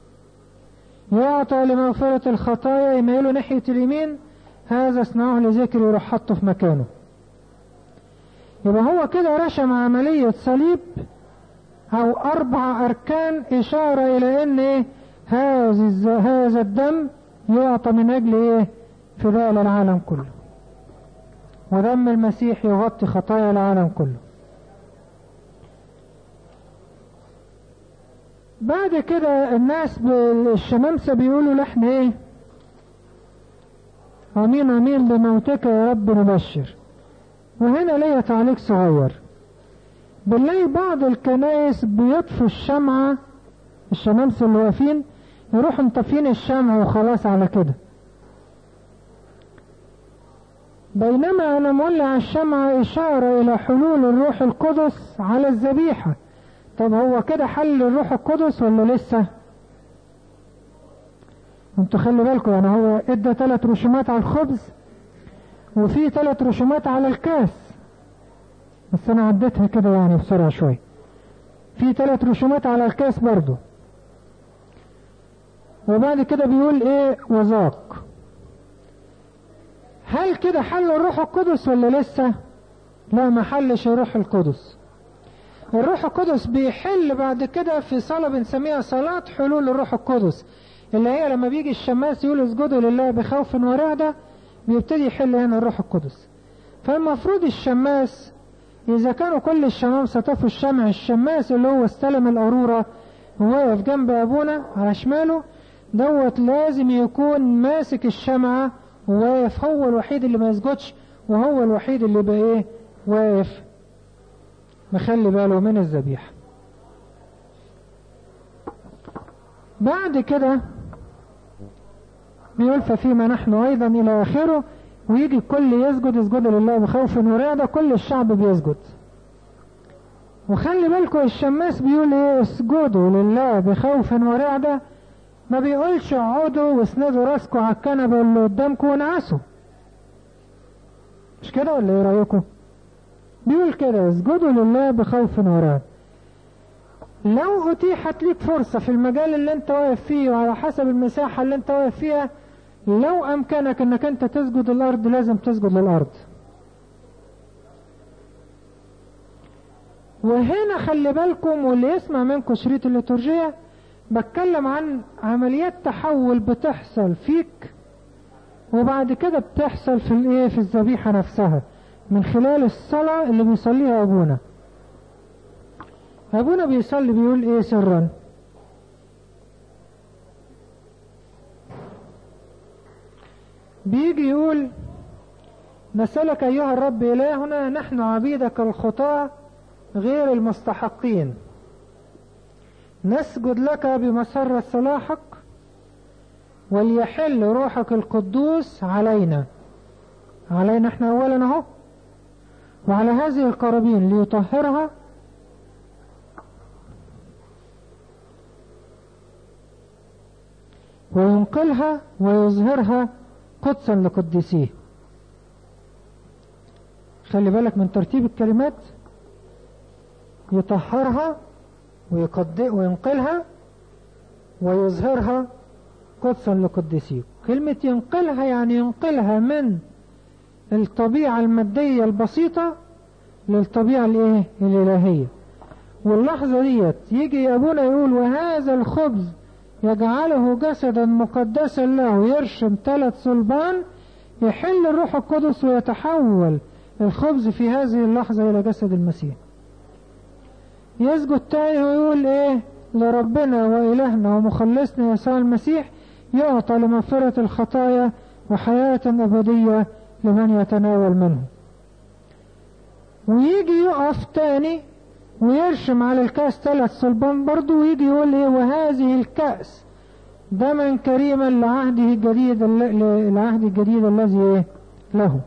Speaker 1: يعطى لمغفرة الخطايا يميله ناحية اليمين هذا اصنعه لذكر يروح حطه في مكانه يبقى هو كده رسم عملية صليب او اربع اركان اشارة الى ان ايه هذا هذا الدم يعطى من اجل ايه فداء للعالم كله ودم المسيح يغطي خطايا العالم كله بعد كده الناس بالشمامسة بيقولوا لحن ايه امين امين بموتك يا رب نبشر وهنا ليا تعليق صغير بنلاقي بعض الكنائس بيطفوا الشمعة الشمامسة اللي واقفين يروحوا مطفين الشمع وخلاص على كده بينما انا مولع الشمعة اشارة الى حلول الروح القدس على الذبيحة طب هو كده حل الروح القدس ولا لسه انتوا خلي بالكم يعني هو ادى ثلاث رسومات على الخبز وفي ثلاث رسومات على الكاس بس انا عديتها كده يعني بسرعة شوية في ثلاث رسومات على الكاس برضو وبعد كده بيقول ايه وذاق هل كده حل الروح القدس ولا لسه لا ما حلش الروح القدس الروح القدس بيحل بعد كده في صلاة بنسميها صلاة حلول الروح القدس اللي هي لما بيجي الشماس يقول اسجدوا لله بخوف ورعدة بيبتدي يحل هنا الروح القدس فالمفروض الشماس إذا كانوا كل الشمام سطفوا الشمع الشماس اللي هو استلم القارورة وواقف جنب أبونا على شماله دوت لازم يكون ماسك الشمعة وواقف هو الوحيد اللي ما يسجدش وهو الوحيد اللي بقى ايه واقف مخلي باله من الذبيحة بعد كده بيقول ففيما نحن ايضا الى اخره ويجي الكل يسجد يسجد لله بخوف ورعدة كل الشعب بيسجد وخلي بالكم الشماس بيقول ايه اسجدوا لله بخوف ورعدة ما بيقولش اقعدوا واسندوا راسكم على الكنبة اللي قدامكم ونعسوا مش كده ولا ايه رايكم بيقول كده اسجدوا لله بخوف ورعدة لو اتيحت ليك فرصة في المجال اللي انت واقف فيه وعلى حسب المساحة اللي انت واقف فيها لو امكنك انك انت تسجد الارض لازم تسجد للارض وهنا خلي بالكم واللي يسمع منكم شريط الليتورجية بتكلم عن عمليات تحول بتحصل فيك وبعد كده بتحصل في الايه في الذبيحة نفسها من خلال الصلاة اللي بيصليها ابونا ابونا بيصلي بيقول ايه سرا بيجي يقول نسألك أيها الرب إلهنا نحن عبيدك الخطاة غير المستحقين نسجد لك بمسرة صلاحك وليحل روحك القدوس علينا علينا احنا اولا اهو وعلى هذه القرابين ليطهرها وينقلها ويظهرها قدسا لقدسيه خلي بالك من ترتيب الكلمات يطهرها ويقد... وينقلها ويظهرها قدسا لقدسيه كلمة ينقلها يعني ينقلها من الطبيعة المادية البسيطة للطبيعة الايه الالهية واللحظة ديت يجي ابونا يقول وهذا الخبز يجعله جسدا مقدسا له يرشم ثلاث صلبان يحل الروح القدس ويتحول الخبز في هذه اللحظة إلى جسد المسيح يسجد تاني ويقول إيه لربنا وإلهنا ومخلصنا يسوع المسيح يعطى لمغفرة الخطايا وحياة أبدية لمن يتناول منه ويجي يقف تاني ويرشم على الكاس ثلاث صلبان برضه ويجي يقول ايه وهذه الكأس دما كريما لعهده الجديد العهد الجديد الذي ايه له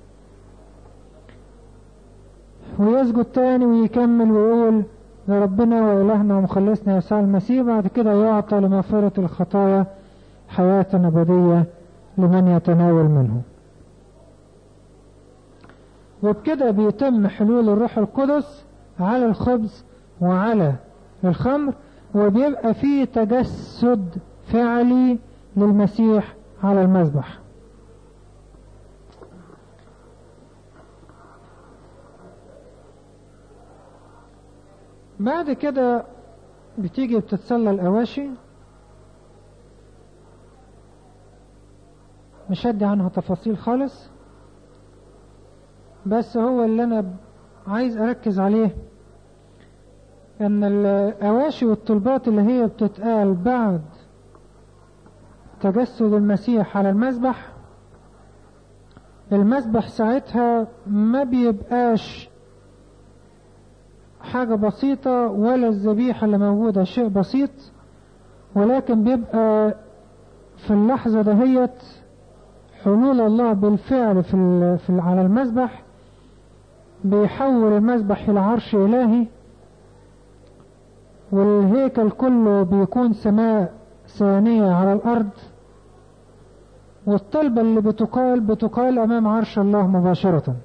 Speaker 1: ويسجد تاني ويكمل ويقول لربنا وإلهنا ومخلصنا يسوع المسيح بعد كده يعطى لمغفرة الخطايا حياة أبدية لمن يتناول منه وبكده بيتم حلول الروح القدس على الخبز وعلى الخمر وبيبقى فيه تجسد فعلي للمسيح على المذبح بعد كده بتيجي بتتصلى الأواشي مش هدي عنها تفاصيل خالص بس هو اللي أنا عايز أركز عليه أن الأواشي والطلبات اللي هي بتتقال بعد تجسد المسيح على المذبح المذبح ساعتها ما بيبقاش حاجة بسيطة ولا الذبيحة اللي موجودة شيء بسيط ولكن بيبقى في اللحظة دهيت حلول الله بالفعل في, في على المذبح بيحول المذبح إلى عرش إلهي والهيكل كله بيكون سماء ثانية على الأرض والطلبة اللي بتقال بتقال أمام عرش الله مباشرة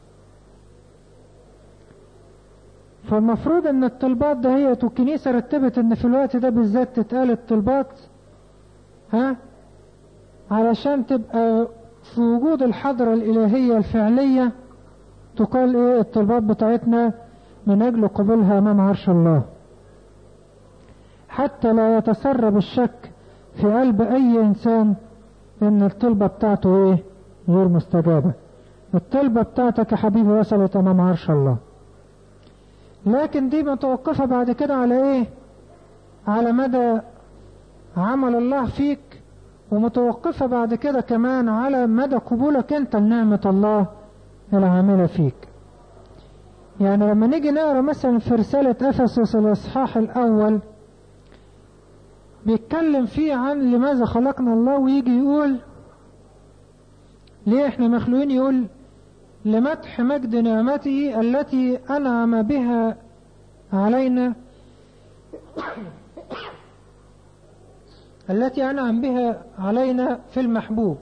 Speaker 1: فالمفروض ان الطلبات دهيت والكنيسة رتبت ان في الوقت ده بالذات تتقال الطلبات ها علشان تبقى في وجود الحضرة الإلهية الفعلية تقال ايه الطلبات بتاعتنا من اجل قبولها امام عرش الله حتى لا يتسرب الشك في قلب اي انسان ان الطلبة بتاعته ايه غير مستجابة الطلبة بتاعتك يا حبيبي وصلت امام عرش الله لكن دي متوقفة بعد كده على ايه على مدى عمل الله فيك ومتوقفة بعد كده كمان على مدى قبولك انت لنعمة الله العاملة فيك يعني لما نيجي نقرا مثلا في رسالة أفسس الإصحاح الأول بيتكلم فيه عن لماذا خلقنا الله ويجي يقول ليه احنا مخلوقين يقول لمدح مجد نعمته التي أنعم بها علينا التي أنعم بها علينا في المحبوب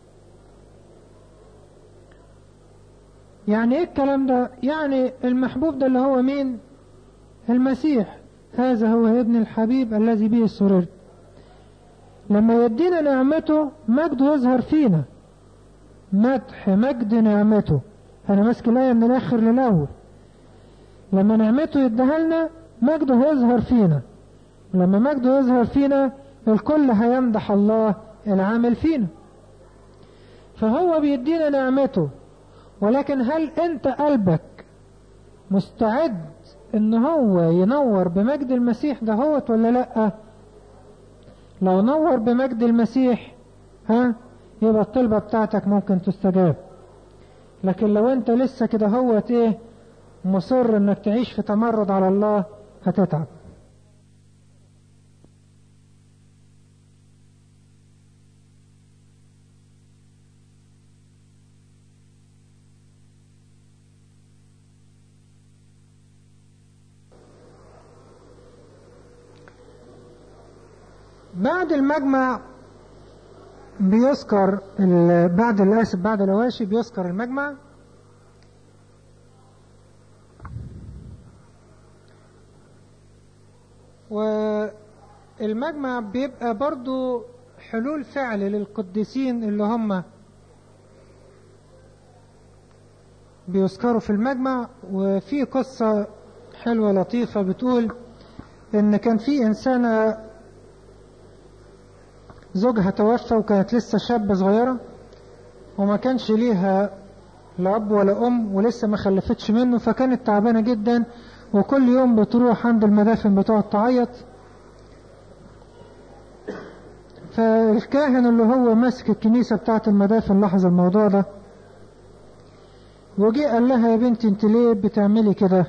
Speaker 1: يعني ايه الكلام ده يعني المحبوب ده اللي هو مين المسيح هذا هو ابن الحبيب الذي به سررت لما يدينا نعمته مجده يظهر فينا مدح مجد نعمته انا ماسك الايه من الاخر للاول لما نعمته يديها لنا مجده هيظهر فينا لما مجده يظهر فينا الكل هيمدح الله العامل فينا فهو بيدينا نعمته ولكن هل انت قلبك مستعد ان هو ينور بمجد المسيح ده هوت ولا لا لو نور بمجد المسيح ها يبقى الطلبة بتاعتك ممكن تستجاب لكن لو انت لسه كده هوت ايه مصر انك تعيش في تمرد على الله هتتعب بعد المجمع بيذكر بعد الاسف بعد الواشي بيذكر المجمع والمجمع بيبقى برضو حلول فعل للقديسين اللي هم بيذكروا في المجمع وفي قصة حلوة لطيفة بتقول ان كان في انسانة زوجها توفى وكانت لسه شابة صغيرة وما كانش ليها لا أب ولا أم ولسه ما خلفتش منه فكانت تعبانة جدا وكل يوم بتروح عند المدافن بتقعد تعيط فالكاهن اللي هو ماسك الكنيسة بتاعت المدافن لاحظ الموضوع ده وجي قال لها يا بنتي انت ليه بتعملي كده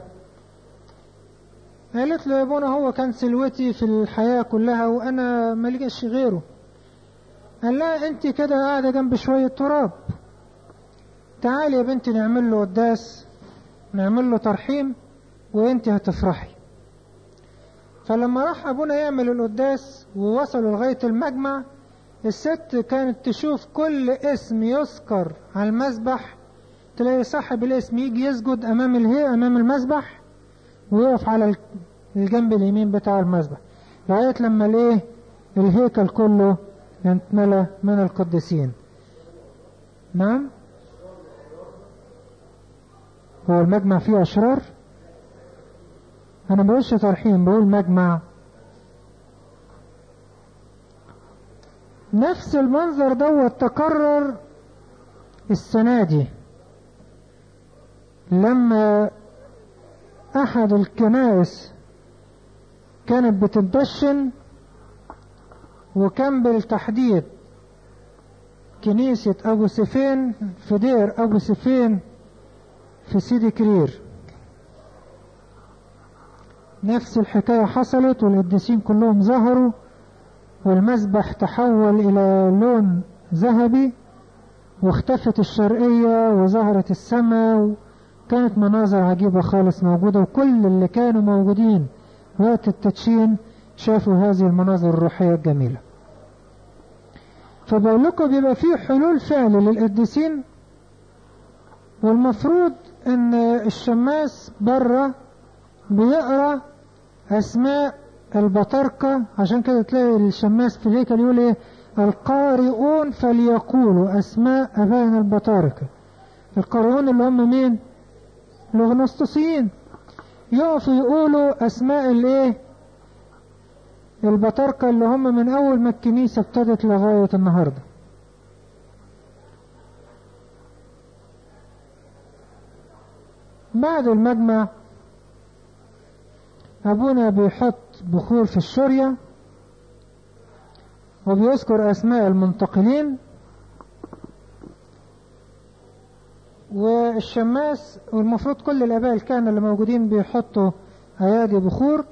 Speaker 1: قالت له يا ابونا هو كان سلوتي في الحياة كلها وانا ملقاش غيره قال لها انت كده قاعدة جنب شوية تراب تعالي يا بنتي نعمل له قداس نعمل له ترحيم وانت هتفرحي فلما راح ابونا يعمل القداس ووصلوا لغاية المجمع الست كانت تشوف كل اسم يذكر على المسبح تلاقي صاحب الاسم يجي يسجد امام الهي امام المسبح ويقف على الجنب اليمين بتاع المسبح لغاية لما الايه الهيكل كله يتملى من القديسين نعم هو المجمع فيه أشرار أنا ما بقولش ترحيم بقول مجمع نفس المنظر دوت تكرر السنة دي لما أحد الكنائس كانت بتدشن وكان بالتحديد كنيسة أبو سفين في دير أبو سفين في سيدي كرير نفس الحكاية حصلت والقديسين كلهم ظهروا والمسبح تحول إلى لون ذهبي واختفت الشرقية وظهرت السماء كانت مناظر عجيبة خالص موجودة وكل اللي كانوا موجودين وقت التدشين شافوا هذه المناظر الروحية الجميلة فبقول لكم بيبقى فيه حلول فعل للقديسين والمفروض ان الشماس بره بيقرا اسماء البطاركة عشان كده تلاقي الشماس في الهيكل يقول ايه القارئون فليقولوا اسماء ابائنا البطاركة القارئون اللي هم مين الغنسطسيين يقفوا يقولوا اسماء الايه البطاركة اللي هم من اول ما الكنيسة ابتدت لغاية النهاردة بعد المجمع أبونا بيحط بخور في الشرية وبيذكر أسماء المنتقلين و الشماس والمفروض كل الآباء الكهنة اللي موجودين بيحطوا أيادي بخور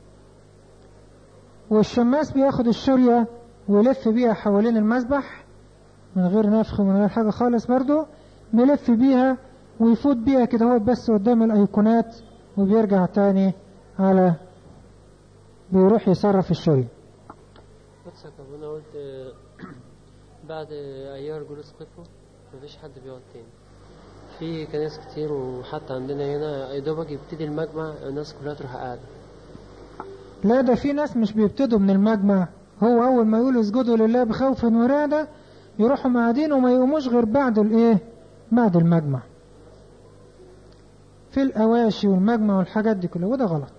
Speaker 1: والشماس بياخد الشرية ويلف بيها حوالين المذبح من غير نفخ ومن غير حاجة خالص برضو بيلف بيها ويفوت بيها كده هو بس قدام الأيقونات وبيرجع تاني على بيروح يصرف الشرية
Speaker 3: قدسك ابونا قلت آه، بعد ايار جلوس قفه مفيش حد بيقعد تاني في كنايس كتير وحتى عندنا هنا يا دوبك يبتدي المجمع الناس كلها تروح قاعدة
Speaker 1: لا ده في ناس مش بيبتدوا من المجمع هو أول ما يقولوا اسجدوا لله بخوف ورعدة يروحوا قاعدين وما يقوموش غير بعد الإيه؟ بعد المجمع في الأواشي والمجمع والحاجات دي كلها وده غلط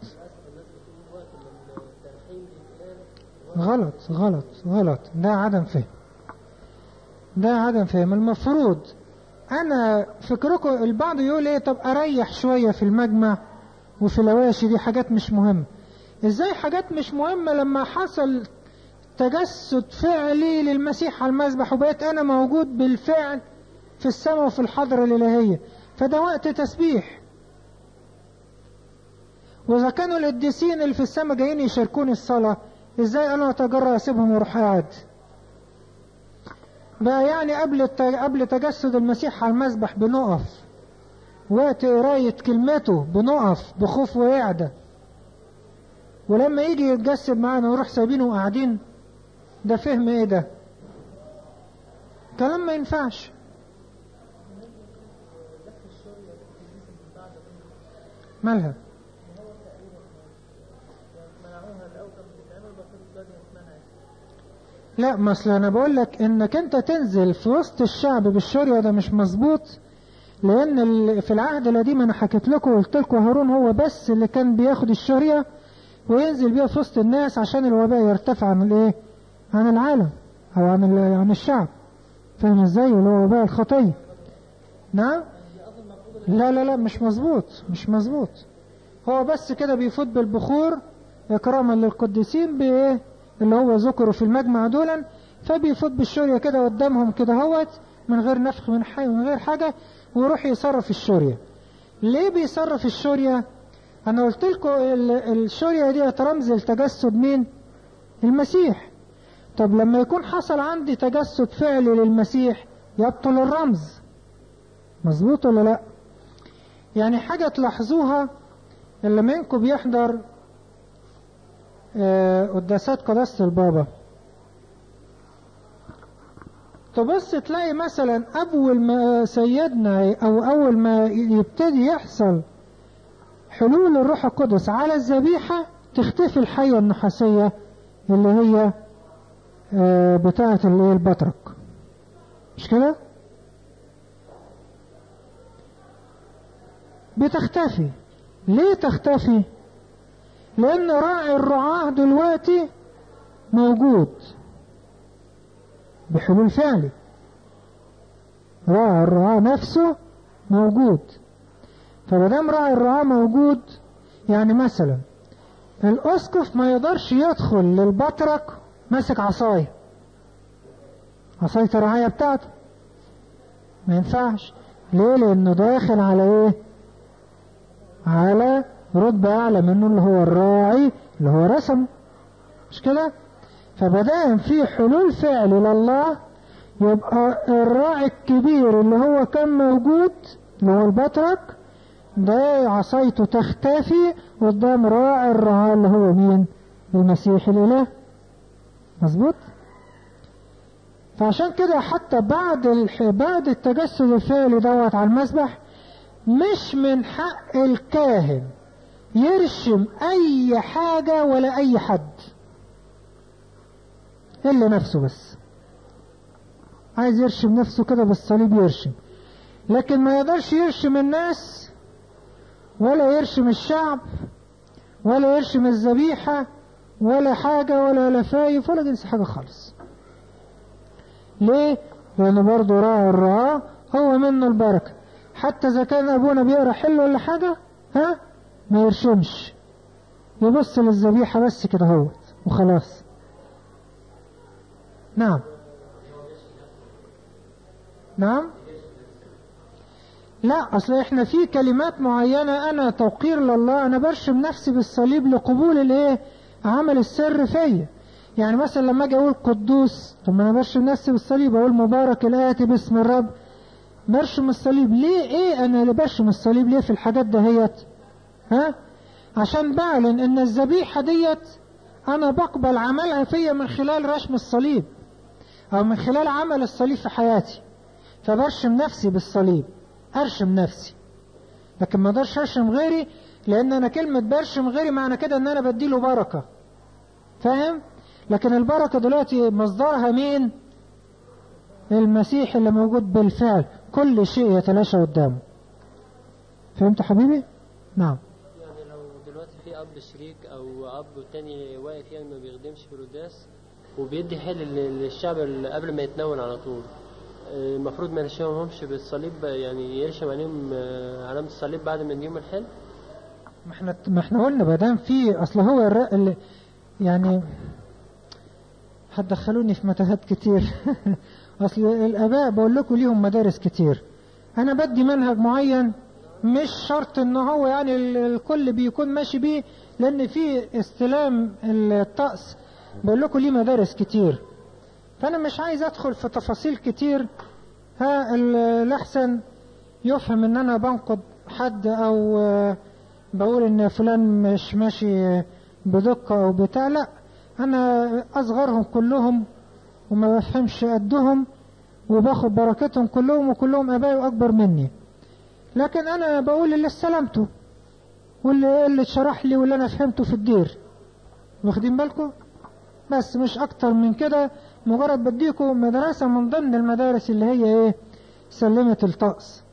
Speaker 1: غلط غلط غلط ده عدم فهم ده عدم فهم المفروض أنا فكركم البعض يقول إيه طب أريح شوية في المجمع وفي الأواشي دي حاجات مش مهمة إزاي حاجات مش مهمة لما حصل تجسد فعلي للمسيح على المذبح وبقيت أنا موجود بالفعل في السماء وفي الحضرة الإلهية فده وقت تسبيح وإذا كانوا القديسين اللي في السماء جايين يشاركوني الصلاة إزاي أنا أتجرأ أسيبهم وأروح قاعد بقى يعني قبل الت- قبل تجسد المسيح على المذبح بنقف وقت قراية كلمته بنقف بخوف وقعدة ولما يجي يتجسد معانا ونروح سايبينه وقاعدين ده فهم ايه ده كلام ما ينفعش مالها لا ما اصل انا بقول لك انك انت تنزل في وسط الشعب بالشريعه ده مش مظبوط لان ال- في العهد القديم انا حكيت لكم وقلت لكم هارون هو بس اللي كان بياخد الشريعه وينزل بيها في وسط الناس عشان الوباء يرتفع عن الايه عن العالم او عن ال- عن الشعب فاهم ازاي اللي هو وباء الخطيه نعم لا لا لا مش مظبوط مش مظبوط هو بس كده بيفوت بالبخور اكراما للقديسين بايه اللي هو ذكروا في المجمع دولا فبيفوت بالشورية كده قدامهم كده هوت من غير نفخ من حي من غير حاجة ويروح يصرف الشورية ليه بيصرف الشورية انا قلت لكم ال- الشورية دي رمز لتجسد مين المسيح طب لما يكون حصل عندي تجسد فعلي للمسيح يبطل الرمز مظبوط ولا لا يعني حاجة تلاحظوها اللي منكم بيحضر آه، قداسات قداسة البابا تبص تلاقي مثلا أول ما سيدنا أو أول ما يبتدي يحصل حلول الروح القدس على الذبيحة تختفي الحية النحاسية اللي هي آه، بتاعة اللي هي البطرك مش كده؟ بتختفي ليه تختفي؟ لأن راعي الرعاة دلوقتي موجود بحلول فعلي راعي الرعاة نفسه موجود فمادام راعي الرعاة موجود يعني مثلا الأسقف ما يقدرش يدخل للبطرك ماسك عصاية عصاية الرعاية بتاعته ما ينفعش ليه لأنه داخل على إيه على رتبة أعلى منه اللي هو الراعي اللي هو رسم مش كده فبدأ في حلول فعل لله يبقى الراعي الكبير اللي هو كان موجود اللي هو البطرك ده عصايته تختفي قدام راعي الرعاة اللي هو مين المسيح الإله مظبوط فعشان كده حتى بعد الح... بعد التجسد الفعلي دوت على المسبح مش من حق الكاهن يرشم اي حاجة ولا اي حد الا نفسه بس عايز يرشم نفسه كده بالصليب يرشم لكن ما يقدرش يرشم الناس ولا يرشم الشعب ولا يرشم الذبيحة ولا حاجة ولا لفايف ولا جنس حاجة خالص ليه؟ لأنه برضه راعي الرعاة هو منه البركة حتى إذا كان أبونا بيقرا حل ولا حاجة ها ما يرشمش يبص للذبيحة بس كده هوت وخلاص نعم نعم لا اصل احنا في كلمات معينة انا توقير لله انا برشم نفسي بالصليب لقبول الايه عمل السر فيا يعني مثلا لما اجي اقول قدوس طب ما انا برشم نفسي بالصليب اقول مبارك الاتي باسم الرب برشم الصليب ليه ايه انا اللي برشم الصليب ليه في الحاجات دهيت ها عشان بعلن ان الذبيحة ديت انا بقبل عملها فيا من خلال رشم الصليب او من خلال عمل الصليب في حياتي فبرشم نفسي بالصليب ارشم نفسي لكن ما اقدرش ارشم غيري لان انا كلمة برشم غيري معنى كده ان انا بديله بركة فاهم لكن البركة دلوقتي مصدرها مين المسيح اللي موجود بالفعل كل شيء يتلاشى قدامه فهمت يا حبيبي نعم
Speaker 3: يعني لو دلوقتي في اب شريك او اب تاني واقف يعني ما بيخدمش في القداس وبيدي حل لل- للشعب اللي قبل ما يتناول على طول آه، المفروض ما يرشمهمش بالصليب يعني يرشم عليهم آه، علامة الصليب بعد من يوم الحل
Speaker 1: ما احنا ما احنا قلنا ما دام في اصل هو الر... اللي يعني هتدخلوني في متاهات كتير اصل الاباء بقول لكم ليهم مدارس كتير انا بدي منهج معين مش شرط ان هو يعني ال- الكل بيكون ماشي بيه لان في استلام الطقس بقول لكم ليه مدارس كتير فانا مش عايز ادخل في تفاصيل كتير ها ال- الاحسن يفهم ان انا بنقد حد او آه، بقول ان فلان مش ماشي بدقة او بتاع لا انا اصغرهم كلهم وما بفهمش قدهم وباخد بركتهم كلهم وكلهم ابائي واكبر مني لكن انا بقول اللي استلمته واللي اللي اتشرح لي واللي انا فهمته في الدير واخدين بالكم بس مش اكتر من كده مجرد بديكم مدرسة من ضمن المدارس اللي هي ايه سلمت الطقس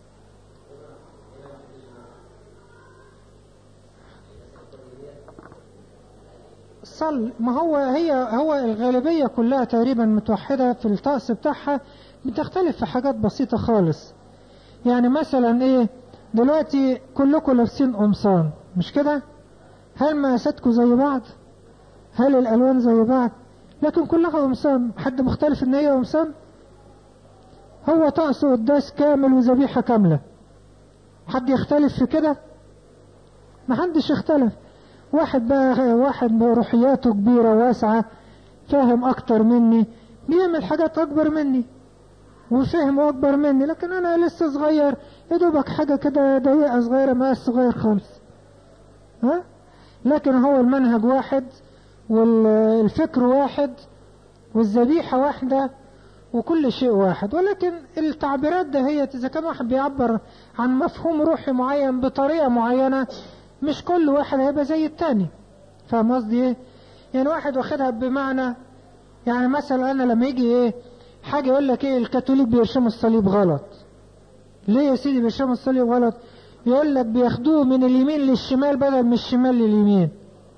Speaker 1: صل ما هو هي هو الغالبية كلها تقريبا متوحدة في الطقس بتاعها بتختلف في حاجات بسيطة خالص يعني مثلا ايه دلوقتي كلكم لابسين قمصان مش كده هل مقاساتكم زي بعض هل الالوان زي بعض لكن كلها قمصان حد مختلف ان هي قمصان هو طقس قداس كامل وذبيحة كاملة حد يختلف في كده ما حدش يختلف واحد بقى واحد روحياته كبيرة واسعة فاهم أكتر مني بيعمل حاجات أكبر مني وفهمه أكبر مني لكن أنا لسه صغير يا دوبك حاجة كده ضيقة صغيرة مقاس صغير خالص ها لكن هو المنهج واحد والفكر واحد والذبيحة واحدة وكل شيء واحد ولكن التعبيرات ده هي إذا كان واحد بيعبر عن مفهوم روحي معين بطريقة معينة مش كل واحد هيبقى زي التاني فاهم قصدي ايه يعني واحد واخدها بمعنى يعني مثلا انا لما يجي ايه حاجة يقول لك ايه الكاثوليك بيرشموا الصليب غلط ليه يا سيدي بيرشموا الصليب غلط يقول لك بياخدوه من اليمين للشمال بدل من الشمال لليمين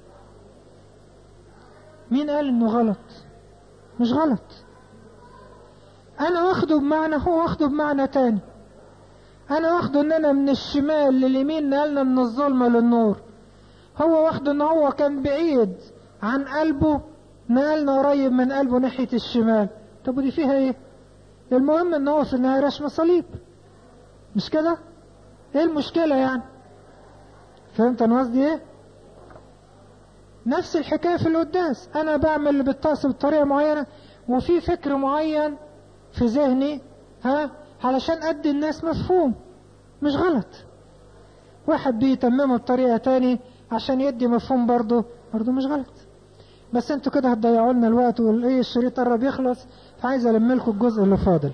Speaker 1: مين قال انه غلط مش غلط انا واخده بمعنى هو واخده بمعنى تاني انا واخده ان انا من الشمال لليمين نقلنا من الظلمة للنور هو واخده ان هو كان بعيد عن قلبه نقلنا قريب من قلبه ناحية الشمال طب ودي فيها ايه المهم ان هو في النهاية رسم صليب مش كده ايه المشكلة يعني فهمت انا قصدي ايه نفس الحكاية في القداس انا بعمل بالطقس بطريقة معينة وفي فكر معين في ذهني ها علشان ادي الناس مفهوم مش غلط واحد بيتممه بطريقة تاني عشان يدي مفهوم برضه برضه مش غلط بس انتوا كده هتضيعوا لنا الوقت والايه الشريط قرب يخلص فعايز الم لكم الجزء اللي فاضل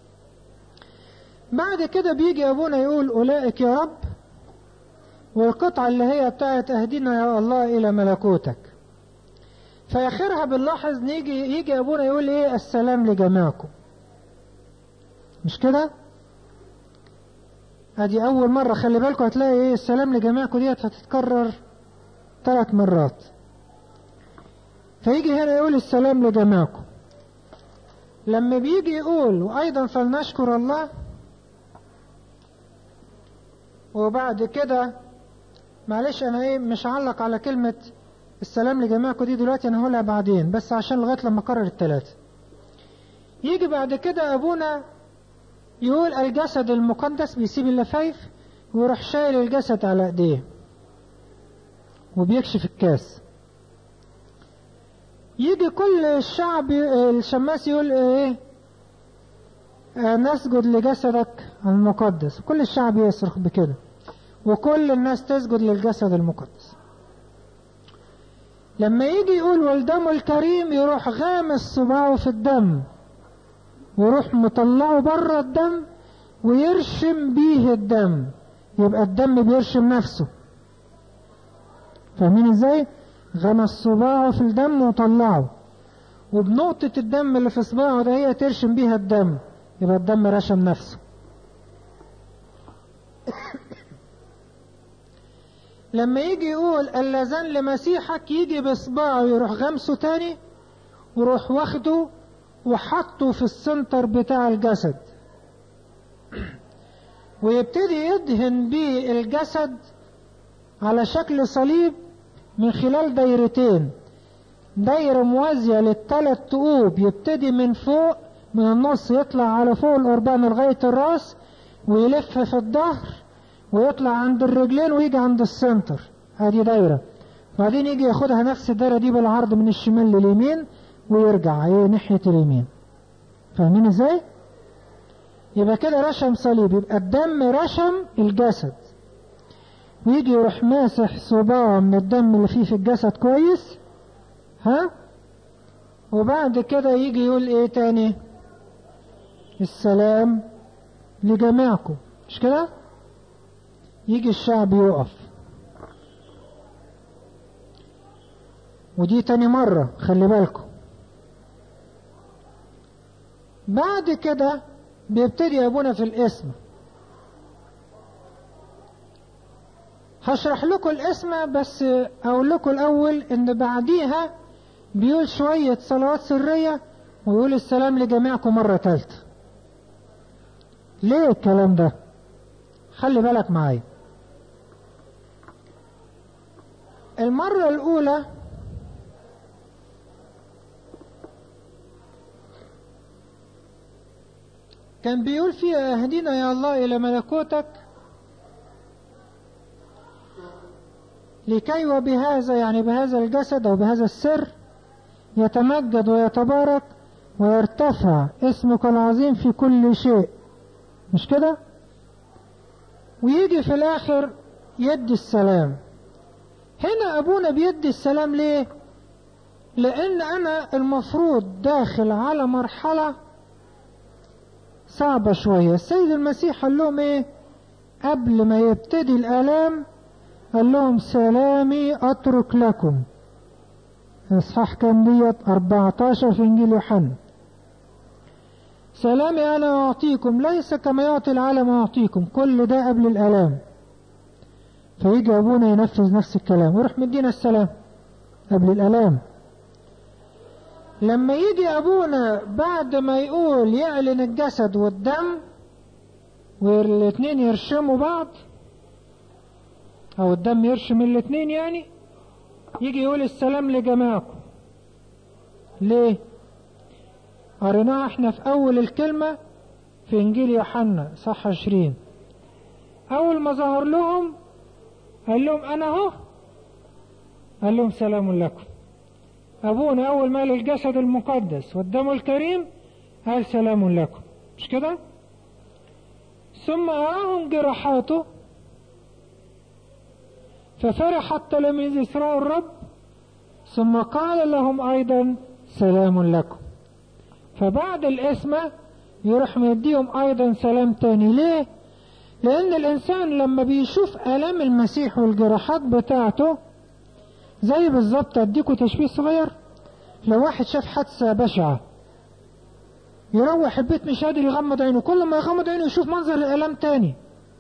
Speaker 1: بعد كده بيجي ابونا يقول اولئك يا رب والقطعة اللي هي بتاعت اهدنا يا الله الى ملكوتك في اخرها بنلاحظ نيجي يجي ابونا يقول ايه السلام لجميعكم مش كده ادي اول مرة خلي بالكم هتلاقي ايه السلام لجميعكم ديت هتتكرر ثلاث مرات فيجي هنا يقول السلام لجميعكم لما بيجي يقول وايضا فلنشكر الله وبعد كده معلش انا ايه مش هعلق على كلمة السلام لجميعكم دي دلوقتي انا هقولها بعدين بس عشان لغاية لما اكرر الثلاثة يجي بعد كده ابونا يقول الجسد المقدس بيسيب اللفايف ويروح شايل الجسد على ايديه وبيكشف الكاس يجي كل الشعب الشماس يقول ايه آه، نسجد لجسدك المقدس كل الشعب يصرخ بكده وكل الناس تسجد للجسد المقدس لما يجي يقول والدم الكريم يروح غامس صباعه في الدم ويروح مطلعه بره الدم ويرشم بيه الدم يبقى الدم بيرشم نفسه فاهمين ازاي غمس صباعه في الدم وطلعه وبنقطة الدم اللي في صباعه ده هي ترشم بيها الدم يبقى الدم رشم نفسه لما يجي يقول اللذان لمسيحك يجي بصباعه يروح غمسه تاني ويروح واخده وحطه في السنتر بتاع الجسد ويبتدي يدهن بيه الجسد على شكل صليب من خلال دايرتين دايرة موازية للثلاث طوب يبتدي من فوق من النص يطلع على فوق القربان لغاية الراس ويلف في الظهر ويطلع عند الرجلين ويجي عند السنتر ادي دايرة بعدين يجي ياخدها نفس الدايرة دي بالعرض من الشمال لليمين ويرجع ايه ناحية اليمين فاهمين ازاي يبقى كده رشم صليب يبقى الدم رشم الجسد ويجي يروح ماسح صباع من الدم اللي فيه في الجسد كويس ها وبعد كده يجي يقول ايه تاني السلام لجميعكم مش كده يجي الشعب يقف ودي تاني مرة خلي بالكم بعد كده بيبتدي ابونا في الاسم هشرح لكم الاسم بس اقول لكم الاول ان بعديها بيقول شوية صلوات سرية ويقول السلام لجميعكم مرة ثالثة ليه الكلام ده خلي بالك معايا المرة الأولى كان بيقول فيها اهدنا يا الله إلى ملكوتك لكي وبهذا يعني بهذا الجسد أو بهذا السر يتمجد ويتبارك ويرتفع اسمك العظيم في كل شيء مش كده ويجي في الآخر يدي السلام هنا أبونا بيدي السلام ليه لأن أنا المفروض داخل على مرحلة صعبة شوية السيد المسيح قال لهم ايه قبل ما يبتدي الآلام قال لهم سلامي أترك لكم إصحاح كام ديت 14 في إنجيل يوحنا سلامي أنا أعطيكم ليس كما يعطي العالم أعطيكم كل ده قبل الآلام فيجي أبونا ينفذ نفس الكلام ويروح مدينا السلام قبل الآلام لما يجي أبونا بعد ما يقول يعلن الجسد والدم والاثنين يرشموا بعض أو الدم يرشم الاثنين يعني يجي يقول السلام لجماعكم ليه قريناها احنا في أول الكلمة في إنجيل يوحنا صح عشرين أول ما ظهر لهم قال لهم أنا أهو قال لهم سلام لكم أبونا أول ما قال الجسد المقدس والدم الكريم قال سلام لكم مش كده ثم أراهم جراحاته ففرح التلاميذ يسرعوا الرب ثم قال لهم أيضا سلام لكم فبعد الاسم يروح مديهم أيضا سلام تاني ليه لأن الإنسان لما بيشوف آلام المسيح والجراحات بتاعته زي بالظبط أديكوا تشبيه صغير لو واحد شاف حادثة بشعة يروح البيت مش قادر يغمض عينه كل ما يغمض عينه يشوف منظر الآلام تاني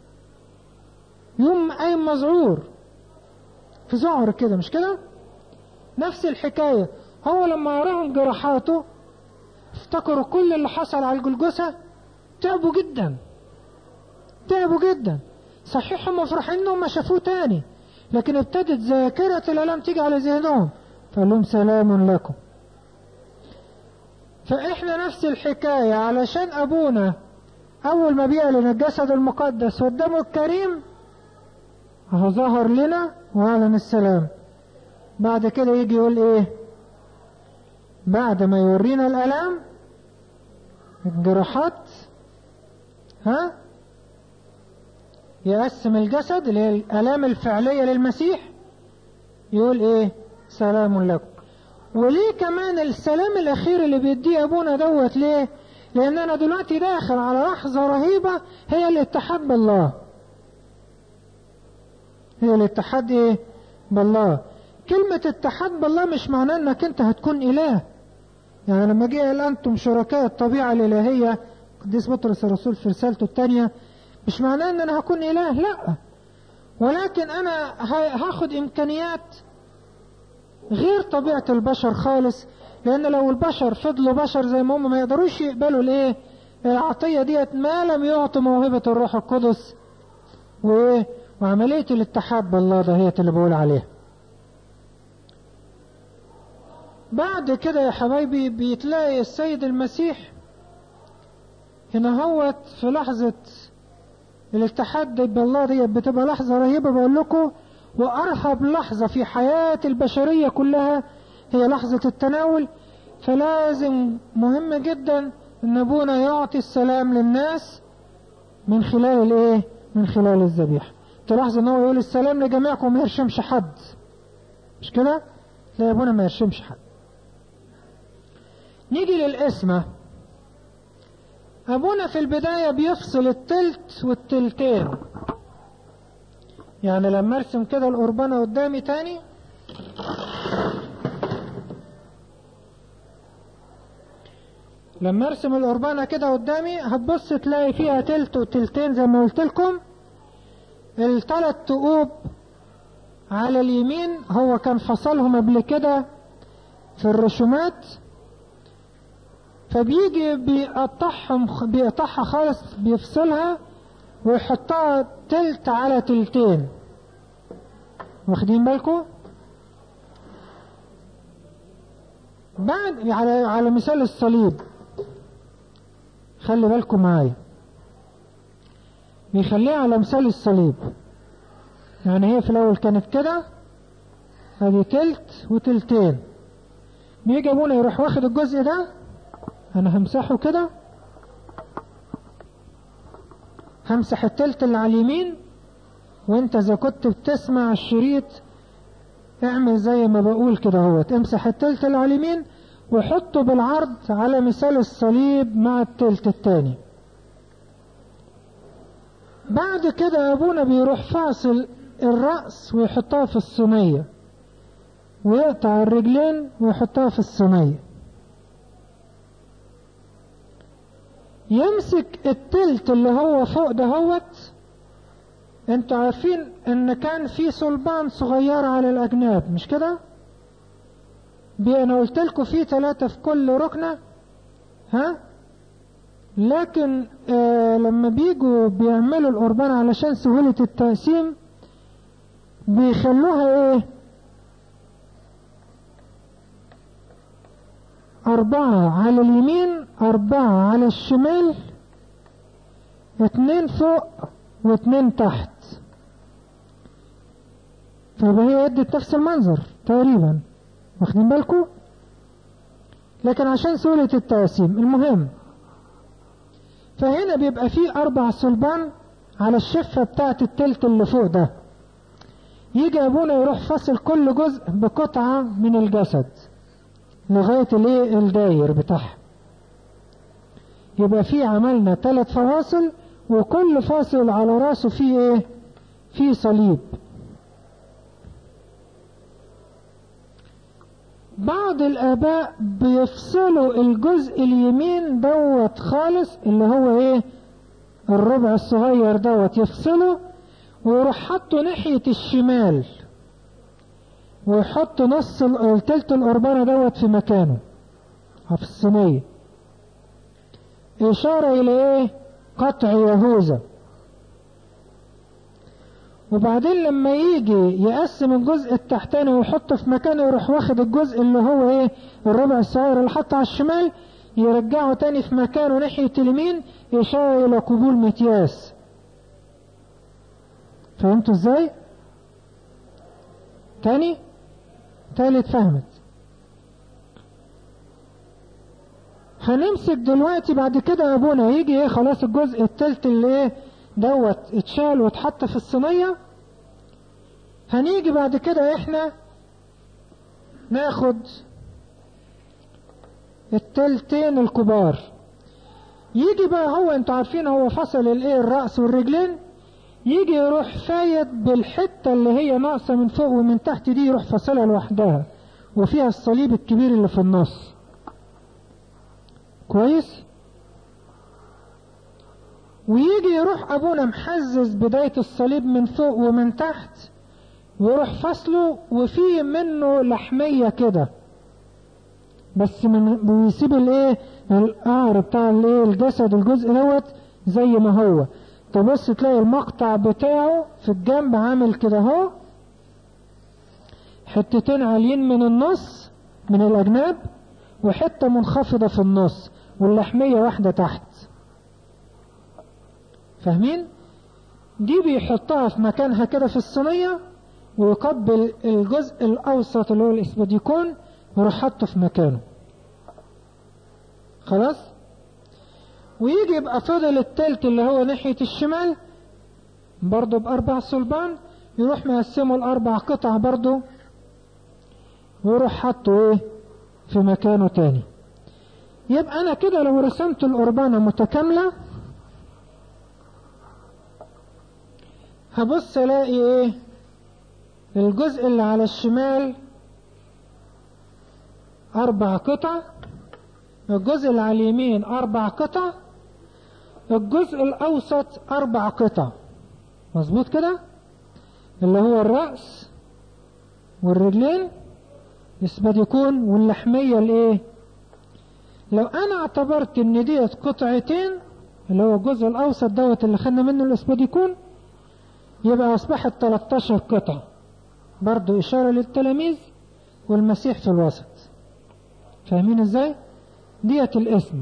Speaker 1: يوم قايم مذعور في ذعر كده مش كده نفس الحكاية هو لما يراهم جراحاته افتكروا كل اللي حصل على الجلجسة تعبوا جدا تعبوا جدا صحيح هم فرحين انهم ما شافوه تاني لكن ابتدت ذاكرة الألم تيجي على ذهنهم فقال لهم سلام لكم فإحنا نفس الحكاية علشان أبونا أول ما بيعلن الجسد المقدس والدم الكريم أهو ظهر لنا وأعلن السلام بعد كده يجي يقول إيه بعد ما يورينا الآلام الجراحات ها يقسم الجسد اللي هي الآلام الفعلية للمسيح يقول إيه سلام لكم وليه كمان السلام الأخير اللي بيديه أبونا دوت ليه لأن أنا دلوقتي داخل على لحظة رهيبة هي الاتحاد بالله هي الاتحاد إيه بالله كلمة اتحاد بالله مش معناه انك انت هتكون اله يعني لما جه قال انتم شركاء الطبيعة الالهية قديس بطرس الرسول في رسالته الثانية مش معناه ان انا هكون اله لا ولكن انا هاخد امكانيات غير طبيعة البشر خالص لان لو البشر فضلوا بشر زي ما هم ما يقدروش يقبلوا الايه العطية ديت ما لم يعطوا موهبة الروح القدس وايه وعملية الاتحاد بالله ده هي اللي بقول عليها بعد كده يا حبايبي بيتلاقي السيد المسيح هنا هوت في لحظة الاتحاد بالله دي بتبقى لحظة رهيبة بقول لكم وأرهب لحظة في حياة البشرية كلها هي لحظة التناول فلازم مهم جدا ان ابونا يعطي السلام للناس من خلال الايه من خلال الذبيحه تلاحظ ان هو يقول السلام لجميعكم وما يرشمش حد مش كده لا ابونا ما يرشمش حد نيجي للقسمة أبونا في البداية بيفصل التلت والتلتين يعني لما أرسم كده القربانة قدامي تاني لما أرسم القربانة كده قدامي هتبص تلاقي فيها تلت وتلتين زي ما قلت لكم التلات تقوب على اليمين هو كان فصلهم قبل كده في الرسومات فبيجي بيقطعهم بيقطعها خالص بيفصلها ويحطها تلت على تلتين واخدين بالكم بعد على على مثال الصليب خلي بالكم معايا بيخليها على مثال الصليب يعني هي في الاول كانت كده ادي تلت وتلتين بيجي ابونا يروح واخد الجزء ده انا همسحه كده همسح التلت اللي على اليمين وانت اذا كنت بتسمع الشريط اعمل زي ما بقول كده اهوت امسح التلت اللي على اليمين وحطه بالعرض على مثال الصليب مع التلت التاني بعد كده ابونا بيروح فاصل الرأس ويحطها في الصينية ويقطع الرجلين ويحطها في الصينية يمسك التلت اللي هو فوق دهوت انتوا عارفين ان كان في صلبان صغيرة على الاجناب مش كده انا قلت لكم في ثلاثة في كل ركنة ها لكن آه لما بيجوا بيعملوا القربان علشان سهولة التقسيم بيخلوها ايه أربعة على اليمين أربعة على الشمال اتنين فوق واتنين تحت فيبقى هي ادت نفس المنظر تقريبا واخدين بالكم لكن عشان سهولة التقسيم المهم فهنا بيبقى فيه أربع صلبان على الشفة بتاعة التلت اللي فوق ده يجي أبونا يروح فصل كل جزء بقطعة من الجسد لغاية الايه الداير بتاعها يبقى في عملنا ثلاث فواصل وكل فاصل على راسه فيه ايه فيه صليب بعض الاباء بيفصلوا الجزء اليمين دوت خالص اللي هو ايه الربع الصغير دوت يفصله ويروح حطه ناحية الشمال ويحط نص التلت القربانة دوت في مكانه في الصينية إشارة إلى إيه؟ قطع يهوذا وبعدين لما يجي يقسم الجزء التحتاني ويحطه في مكانه يروح واخد الجزء اللي هو ايه الربع الصغير اللي حطه على الشمال يرجعه تاني في مكانه ناحية اليمين إشارة إلى قبول متياس فهمتوا ازاي؟ تاني تالت فهمت هنمسك دلوقتي بعد كده ابونا يجي ايه خلاص الجزء التالت اللي ايه دوت اتشال واتحط في الصينية هنيجي بعد كده احنا ناخد التلتين الكبار يجي بقى هو انتوا عارفين هو فصل الايه الرأس والرجلين يجي يروح فايد بالحتة اللي هي ناقصة من فوق ومن تحت دي يروح فاصلها لوحدها وفيها الصليب الكبير اللي في النص كويس ويجي يروح ابونا محزز بداية الصليب من فوق ومن تحت ويروح فصله وفيه منه لحمية كده بس من ويسيب الايه القعر بتاع الايه الجسد الجزء دوت زي ما هو تبص تلاقي المقطع بتاعه في الجنب عامل كده اهو حتتين عاليين من النص من الاجناب وحتة منخفضة في النص واللحمية واحدة تحت فاهمين دي بيحطها في مكانها كده في الصينية ويقبل الجزء الأوسط اللي هو الإسباديكون ويروح حاطه في مكانه خلاص ويجي يبقى فضل التلت اللي هو ناحية الشمال برضه بأربع صلبان يروح مقسمه لأربع قطع برضه ويروح حاطه ايه في مكانه تاني يبقى أنا كده لو رسمت القربانة متكاملة هبص الاقي ايه الجزء اللي على الشمال اربع قطع الجزء اللي على اليمين اربع قطع الجزء الاوسط اربع قطع مظبوط كده اللي هو الرأس والرجلين يثبت يكون واللحمية الايه لو انا اعتبرت ان ديت قطعتين اللي هو الجزء الاوسط دوت اللي خدنا منه الاسباديكون يبقى اصبحت 13 قطعة برضو اشارة للتلاميذ والمسيح في الوسط فاهمين ازاي ديت الاسم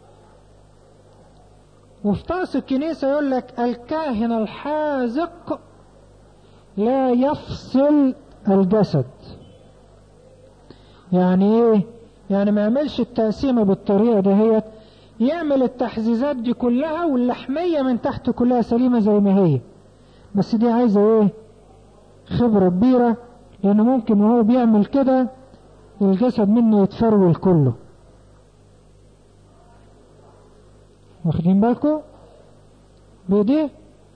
Speaker 1: وفي طقس الكنيسة يقول لك الكاهن الحاذق لا يفصل الجسد يعني ايه يعني ما يعملش التقسيمة بالطريقة دهيت يعمل التحزيزات دي كلها واللحمية من تحت كلها سليمة زي ما هي بس دي عايزة ايه خبرة كبيرة لان ممكن وهو بيعمل كده الجسد منه يتفرول كله واخدين بالكم بايديه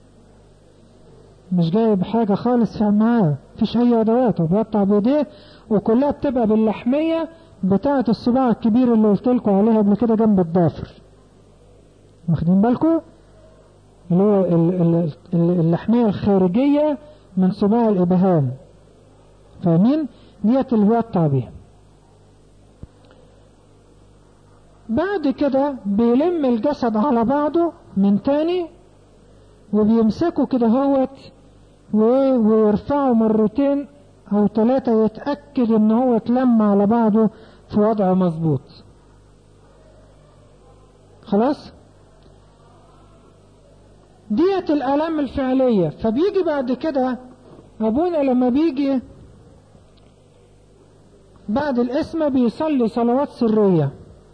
Speaker 1: مش جايب حاجة خالص معاه مفيش اي ادوات وبيقطع بايديه وكلها بتبقى باللحمية بتاعة الصباع الكبير اللي قلت لكم عليها قبل كده جنب الضافر واخدين بالكم اللي هو اللحمية الخارجية من صباع الإبهام فاهمين ديت اللي بيقطع بيها بعد كده بيلم الجسد على بعضه من تاني وبيمسكه كده هوت ويرفعه مرتين او ثلاثة يتأكد ان هو اتلم على بعضه في وضع مظبوط خلاص ديت الآلام الفعلية فبيجي بعد كده أبونا لما بيجي بعد الاسم بيصلي صلوات سرية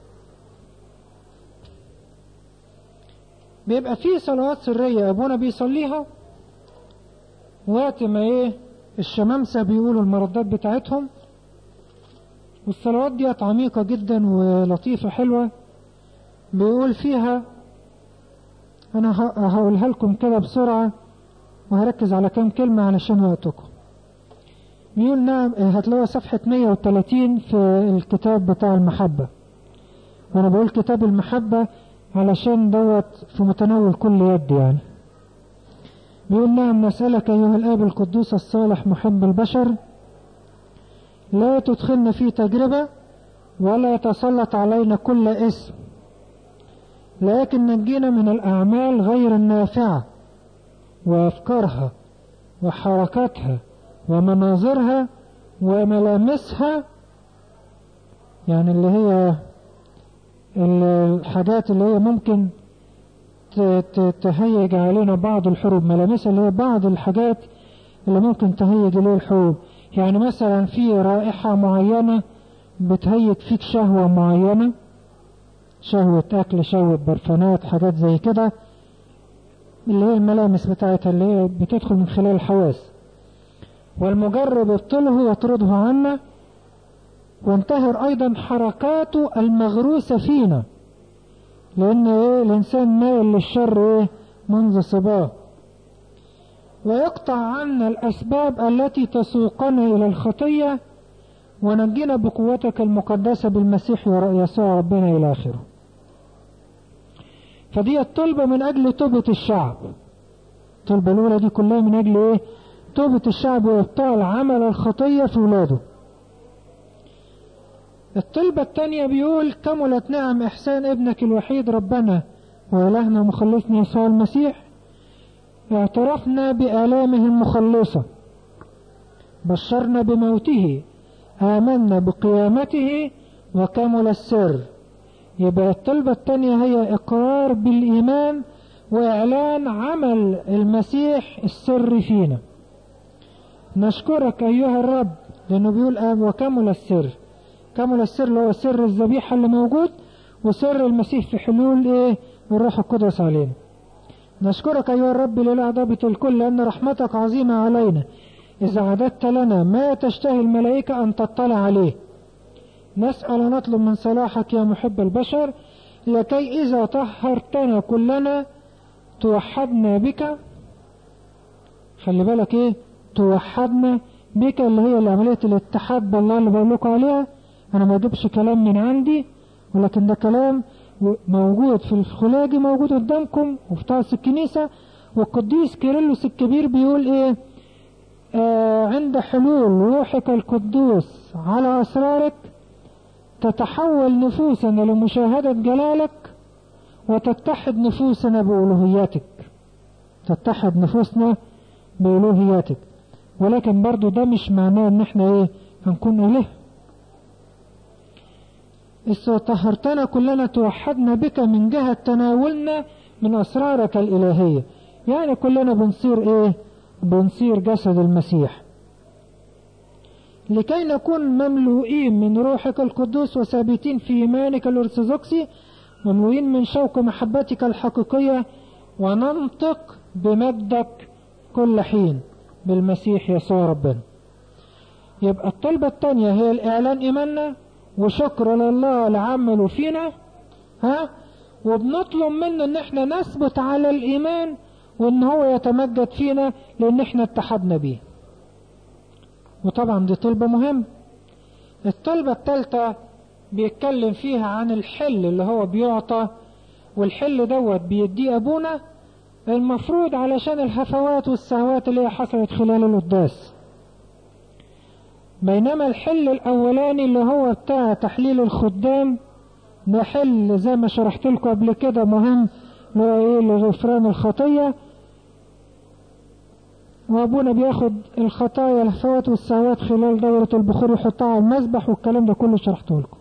Speaker 1: بيبقى فيه صلوات سرية أبونا بيصليها وقت ما إيه الشمامسة بيقولوا المردات بتاعتهم والصلوات ديت عميقة جدا ولطيفة حلوة بيقول فيها أنا هقولها لكم كده بسرعة وهركز على كام كلمة علشان وقتكم بيقول نعم هتلاقوا صفحة 130 في الكتاب بتاع المحبة وأنا بقول كتاب المحبة علشان دوت في متناول كل يد يعني بيقول نعم نسألك أيها الآب القدوس الصالح محب البشر لا تدخلنا في تجربة ولا يتسلط علينا كل اسم لكن نجينا من الأعمال غير النافعة وأفكارها وحركاتها ومناظرها وملامسها يعني اللي هي الحاجات اللي هي ممكن ت- ت- تهيج علينا بعض الحروب ملامسها اللي هي بعض الحاجات اللي ممكن تهيج إليه الحروب يعني مثلا في رائحة معينة بتهيج فيك شهوة معينة شهوة أكل شهوة برفانات حاجات زي كده اللي هي الملامس بتاعتها اللي هي بتدخل من خلال الحواس والمجرب ابطله يطرده عنا وانتهر أيضا حركاته المغروسة فينا لأن إيه الإنسان مايل للشر إيه منذ صباه ويقطع عنا الأسباب التي تسوقنا إلى الخطية ونجينا بقوتك المقدسة بالمسيح يسوع ربنا إلى آخره فدي الطلبة من أجل توبة الشعب الطلبة الأولى دي كلها من أجل إيه توبة الشعب وإبطال عمل الخطية في ولاده الطلبة الثانية بيقول كملت نعم إحسان ابنك الوحيد ربنا وإلهنا مخلصنا يسوع المسيح اعترفنا بآلامه المخلصة بشرنا بموته آمنا بقيامته وكمل السر يبقى الطلبة الثانية هي إقرار بالإيمان وإعلان عمل المسيح السر فينا نشكرك أيها الرب لأنه بيقول آه وكمل السر كمل السر اللي هو سر الذبيحة اللي موجود وسر المسيح في حلول إيه الروح القدس علينا نشكرك أيها الرب لله ضابط الكل لأن رحمتك عظيمة علينا إذا عددت لنا ما تشتهي الملائكة أن تطلع عليه نسأل ونطلب من صلاحك يا محب البشر لكي إذا طهرتنا كلنا توحدنا بك خلي بالك إيه توحدنا بك اللي هي عملية الاتحاد بالله اللي بقول لكم عليها أنا ما أجيبش كلام من عندي ولكن ده كلام موجود في الخلاجي موجود قدامكم وفي طاس الكنيسة والقديس كيرلس الكبير بيقول إيه آه عند حلول روحك القدوس على أسرارك تتحول نفوسنا لمشاهدة جلالك وتتحد نفوسنا بألوهياتك تتحد نفوسنا بألوهياتك ولكن برضو ده مش معناه ان احنا ايه هنكون اله إذ طهرتنا كلنا توحدنا بك من جهة تناولنا من أسرارك الإلهية يعني كلنا بنصير إيه بنصير جسد المسيح لكي نكون مملوئين من روحك القدوس وثابتين في إيمانك الأرثوذكسي مملوئين من شوق محبتك الحقيقية وننطق بمجدك كل حين بالمسيح يسوع ربنا يبقى الطلبة الثانية هي الإعلان إيماننا وشكر لله لعمله فينا ها وبنطلب منه ان احنا نثبت على الايمان وان هو يتمجد فينا لان احنا اتحدنا بيه وطبعا دي طلبة مهم الطلبة الثالثة بيتكلم فيها عن الحل اللي هو بيعطى والحل دوت بيديه ابونا المفروض علشان الهفوات والسهوات اللي هي حصلت خلال القداس بينما الحل الاولاني اللي هو بتاع تحليل الخدام ده حل زي ما شرحت لكم قبل كده مهم اللي هو ايه لغفران الخطيه وابونا بياخد الخطايا الهفوات والسهوات خلال دورة البخور يحطها على المذبح والكلام ده كله شرحته لكم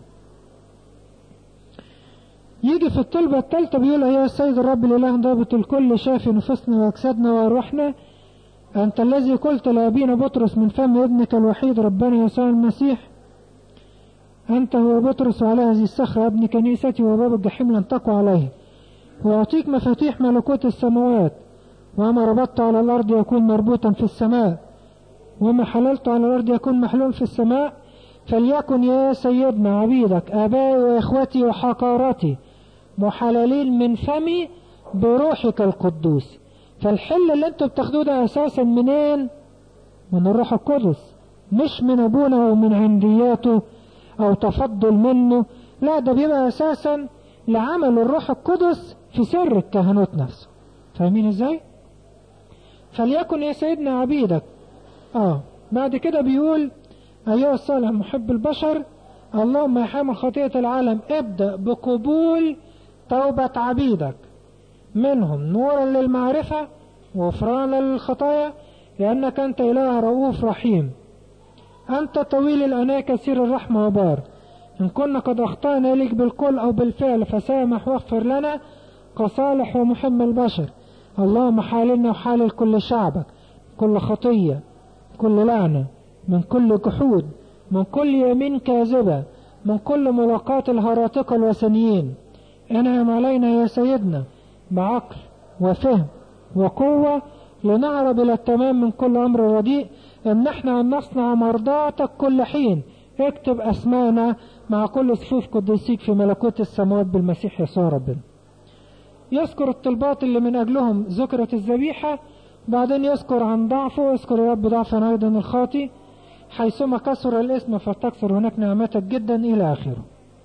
Speaker 1: يجي في الطلبة الثالثة بيقول يا السيد الرب الإله ضابط الكل شافي نفوسنا وأجسادنا وأرواحنا أنت الذي قلت لأبينا بطرس من فم ابنك الوحيد ربنا يسوع المسيح أنت هو بطرس وعلى هذه الصخرة ابن كنيستي وباب الجحيم لن تقوى عليه وأعطيك مفاتيح ملكوت السماوات وما ربطت على الأرض يكون مربوطا في السماء وما حللت على الأرض يكون محلول في السماء فليكن يا سيدنا عبيدك آبائي وإخوتي وحقاراتي محللين من فمي بروحك القدوس فالحل اللي انتوا بتاخدوه ده اساسا منين من الروح القدس مش من ابونا او من عندياته او تفضل منه لا ده بيبقى اساسا لعمل الروح القدس في سر الكهنوت نفسه فاهمين ازاي فليكن يا سيدنا عبيدك اه بعد كده بيقول ايها الصالح محب البشر اللهم يا حامل خطيئة العالم ابدأ بقبول توبة عبيدك منهم نورا للمعرفة وغفرانا للخطايا لأنك أنت إله رؤوف رحيم أنت طويل الأناة كثير الرحمة وبار إن كنا قد أخطأنا إليك بالقول أو بالفعل فسامح واغفر لنا كصالح ومحب البشر اللهم حالنا وحالل كل شعبك كل خطية كل لعنة من كل جحود من كل يمين كاذبة من كل ملاقاة الهراطقة الوثنيين انعم علينا يا سيدنا بعقل وفهم وقوة لنعرب إلى التمام من كل أمر رديء إن احنا أن نصنع مرضاتك كل حين اكتب أسمانا مع كل صفوف قديسيك في ملكوت السماوات بالمسيح يسوع ربنا يذكر الطلبات اللي من أجلهم ذكرت الذبيحة بعدين يذكر عن ضعفه يذكر يا رب ضعفا أيضا الخاطي حيثما كسر الاسم فتكسر هناك نعمتك جدا إلى آخره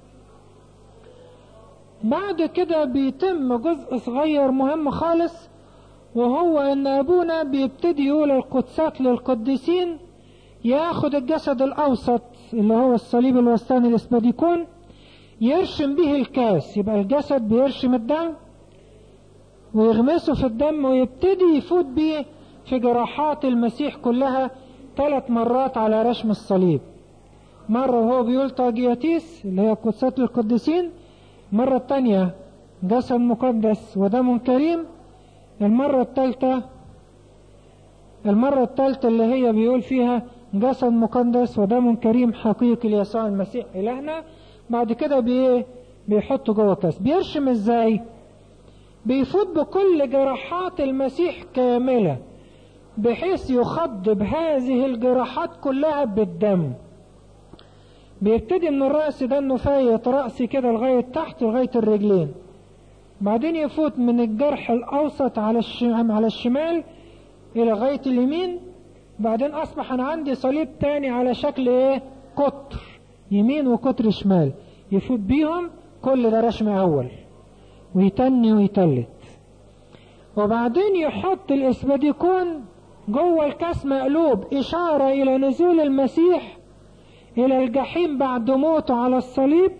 Speaker 1: بعد كده بيتم جزء صغير مهم خالص وهو ان ابونا بيبتدي يقول القدسات للقديسين ياخد الجسد الاوسط اللي هو الصليب الوسطاني الاسباديكون يرشم به الكاس يبقى الجسد بيرشم الدم ويغمسه في الدم ويبتدي يفوت بيه في جراحات المسيح كلها ثلاث مرات على رشم الصليب مرة وهو بيقول طاجياتيس اللي هي قدسات للقديسين مرة التانية جسد مقدس ودم كريم المرة الثالثة المرة الثالثة اللي هي بيقول فيها جسد مقدس ودم كريم حقيقي ليسوع المسيح إلهنا بعد كده بي بيحطه جوه كاس بيرشم ازاي بيفوت بكل جراحات المسيح كاملة بحيث يخض بهذه الجراحات كلها بالدم بيبتدي من الرأس ده النفاية رأسي كده لغاية تحت لغاية الرجلين بعدين يفوت من الجرح الأوسط على الشمال, على الشمال إلى غاية اليمين بعدين أصبح أنا عندي صليب تاني على شكل إيه قطر يمين وقطر شمال يفوت بيهم كل ده رشم أول ويتني ويتلت وبعدين يحط الإسباديكون جوه الكاس مقلوب إشارة إلى نزول المسيح إلى الجحيم بعد موته على الصليب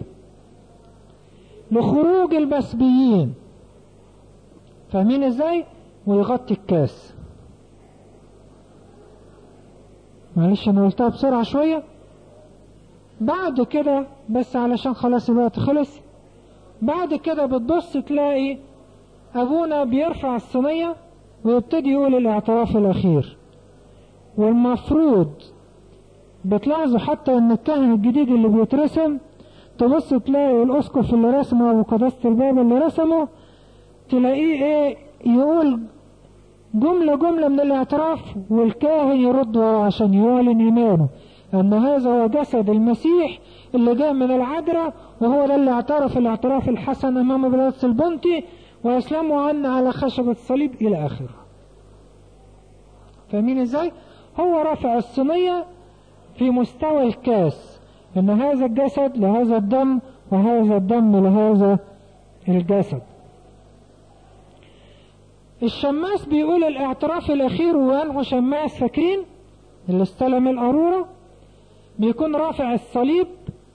Speaker 1: لخروج المسبيين فاهمين ازاي ويغطي الكاس معلش انا قلتها بسرعة شوية بعد كده بس علشان خلاص الوقت خلص بعد كده بتبص تلاقي ابونا بيرفع الصينية ويبتدي يقول الاعتراف الاخير والمفروض بتلاحظوا حتى ان الكاهن الجديد اللي بيترسم تبص تلاقي الاسقف اللي رسمه ابو قداسة الباب اللي رسمه تلاقيه ايه يقول جملة جملة من الاعتراف والكاهن يرد وراه عشان يعلن ايمانه ان هذا هو جسد المسيح اللي جاء من العذراء وهو ده اللي اعترف الاعتراف الحسن امام بلادس البنطي واسلموا عنا على خشبة الصليب الى اخره فاهمين ازاي هو رافع الصينية في مستوى الكاس ان هذا الجسد لهذا الدم وهذا الدم لهذا الجسد الشماس بيقول الاعتراف الاخير وانه شماس فاكرين اللي استلم القارورة بيكون رافع الصليب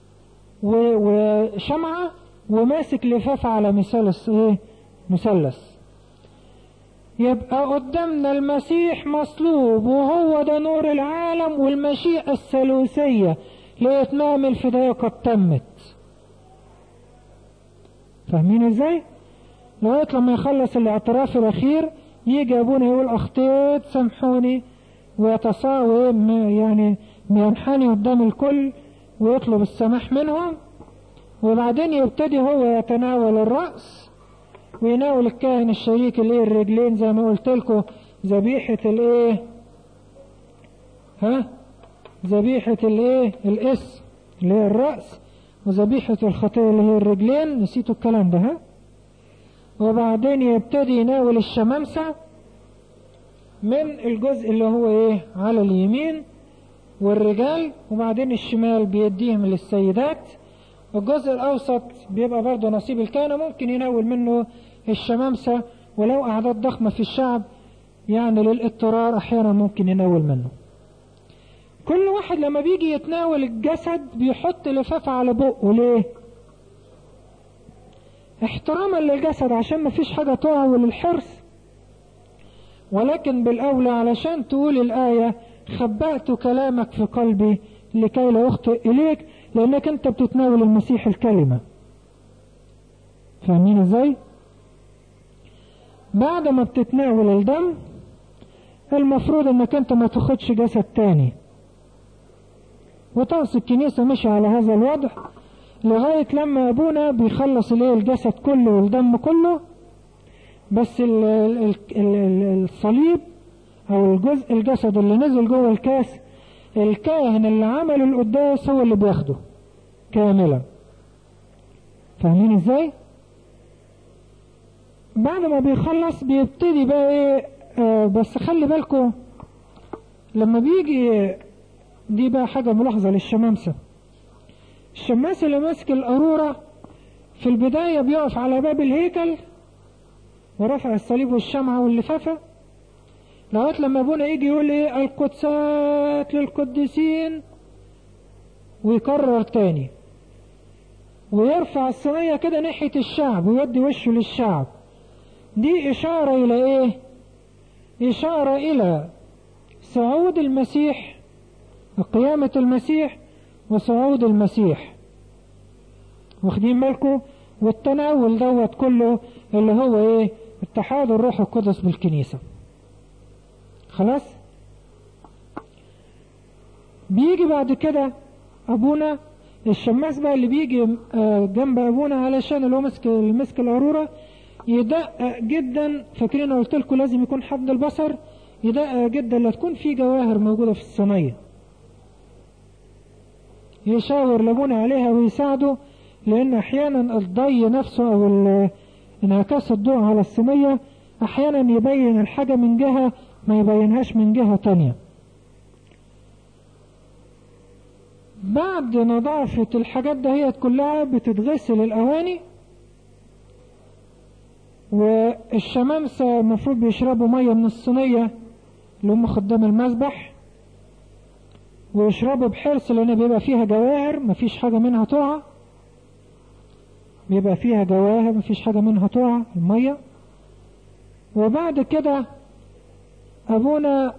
Speaker 1: وشمعة وماسك لفافة على مثلث ايه مثلث يبقى قدامنا المسيح مصلوب وهو ده نور العالم والمشيئة الثالوثية لإتمام الفداية قد تمت فاهمين ازاي لغاية لما يخلص الاعتراف الأخير يجي أبونا يقول أخطيت سامحوني ويتصاوي يعني ينحني قدام الكل ويطلب السماح منهم وبعدين يبتدي هو يتناول الرأس ويناول الكاهن الشريك الايه الرجلين زي ما قلت لكم ذبيحة الايه ها ذبيحة الايه الاسم اللي هي الرأس وذبيحة الخطية اللي هي الرجلين نسيتوا الكلام ده ها وبعدين يبتدي يناول الشمامسة من الجزء اللي هو ايه على اليمين والرجال وبعدين الشمال بيديهم للسيدات الجزء الأوسط بيبقى برضه نصيب الكهنة ممكن يناول منه الشمامسة ولو أعداد ضخمة في الشعب يعني للاضطرار أحيانا ممكن يناول منه كل واحد لما بيجي يتناول الجسد بيحط لفافة على بقه ليه احتراما للجسد عشان ما فيش حاجة تقع للحرص ولكن بالأولى علشان تقول الآية خبأت كلامك في قلبي لكي لا أخطئ إليك لأنك أنت بتتناول المسيح الكلمة فاهمين ازاي؟ بعد ما بتتناول الدم المفروض انك انت ما تاخدش جسد تاني وطقس الكنيسة مشي على هذا الوضع لغاية لما ابونا بيخلص الايه الجسد كله والدم كله بس ال ال ال الصليب او الجزء الجسد اللي نزل جوه الكاس الكاهن اللي عمل القداس هو اللي بياخده كاملا فاهمين ازاي بعد ما بيخلص بيبتدي بقى ايه آه بس خلي بالكم لما بيجي دي بقى حاجة ملاحظة للشمامسة الشماس اللي ماسك القارورة في البداية بيقف على باب الهيكل ورفع الصليب والشمعة واللفافة لغاية لما ابونا يجي يقول ايه القدسات للقديسين ويكرر تاني ويرفع الصينية كده ناحية الشعب ويودي وشه للشعب دي إشارة إلى إيه؟ إشارة إلى صعود المسيح وقيامة المسيح وصعود المسيح واخدين بالكم والتناول دوت كله اللي هو ايه اتحاد الروح القدس بالكنيسة خلاص بيجي بعد كده ابونا الشماس بقى اللي بيجي جنب ابونا علشان اللي هو مسك مسك القارورة يدقق جدا فاكرين قلت لكم لازم يكون حد البصر يدقق جدا لا تكون في جواهر موجودة في الصينية يشاور لابونا عليها ويساعده لان احيانا الضي نفسه او انعكاس الضوء على الصينية احيانا يبين الحاجة من جهة ما يبينهاش من جهة تانية بعد نظافة الحاجات دهيت كلها بتتغسل الاواني والشمامسة المفروض بيشربوا مية من الصينية اللي هم خدام المذبح ويشربوا بحرص لان بيبقى فيها جواهر مفيش حاجة منها تقع بيبقى فيها جواهر مفيش حاجة منها تقع المية وبعد كده ابونا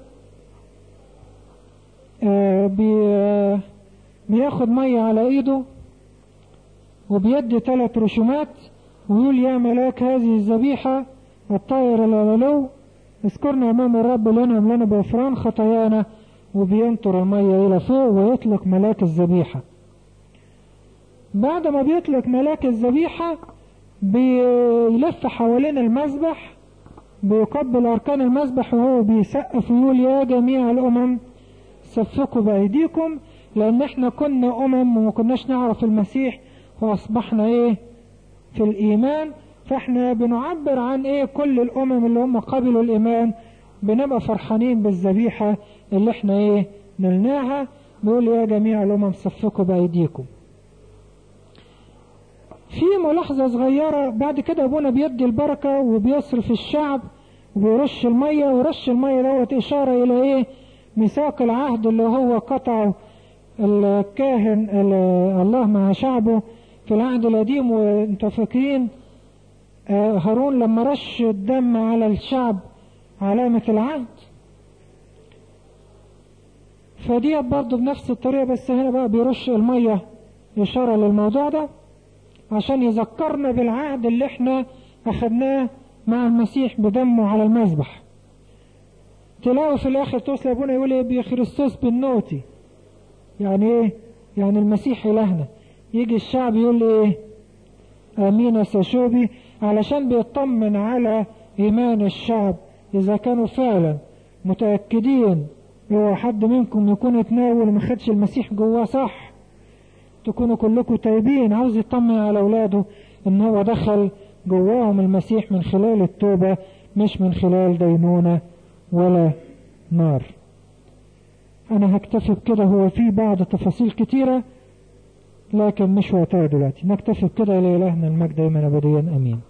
Speaker 1: آه بي آه بياخد مية على ايده وبيدي ثلاث رشومات ويقول يا ملاك هذه الذبيحة الطائر العلو اذكرنا امام الرب لنهم لنا بغفران خطايانا وبينطر المية الى فوق ويطلق ملاك الذبيحة بعد ما بيطلق ملاك الذبيحة بيلف حوالين المذبح بيقبل أركان المذبح وهو بيسقف ويقول يا جميع الأمم سفكوا بأيديكم لأن احنا كنا أمم وما كناش نعرف المسيح وأصبحنا إيه في الإيمان فاحنا بنعبر عن إيه كل الأمم اللي هم قبلوا الإيمان بنبقى فرحانين بالذبيحة اللي احنا إيه نلناها بيقول يا جميع الأمم سفكوا بأيديكم في ملاحظة صغيرة بعد كده أبونا بيدي البركة وبيصرف الشعب وبيرش المية ورش المية دوت إشارة إلى إيه ميثاق العهد اللي هو قطعه الكاهن الله مع شعبه في العهد القديم وانتوا فاكرين هارون لما رش الدم على الشعب علامة العهد فدي برضه بنفس الطريقة بس هنا بقى بيرش المية إشارة للموضوع ده عشان يذكرنا بالعهد اللي احنا اخدناه مع المسيح بدمه على المذبح تلاقوا في الاخر توصل ابونا يقول ايه بخريستوس بالنوتي يعني ايه يعني المسيح الهنا يجي الشعب يقول ايه امين يا سشوبي علشان بيطمن على ايمان الشعب اذا كانوا فعلا متأكدين هو حد منكم يكون اتناول وما خدش المسيح جواه صح تكونوا كلكم تايبين عاوز يطمن على اولاده ان هو دخل جواهم المسيح من خلال التوبة مش من خلال دينونة ولا نار انا هكتفي بكده هو في بعض تفاصيل كتيرة لكن مش وقتها دلوقتي نكتفي بكده لإلهنا المجد دايما ابديا امين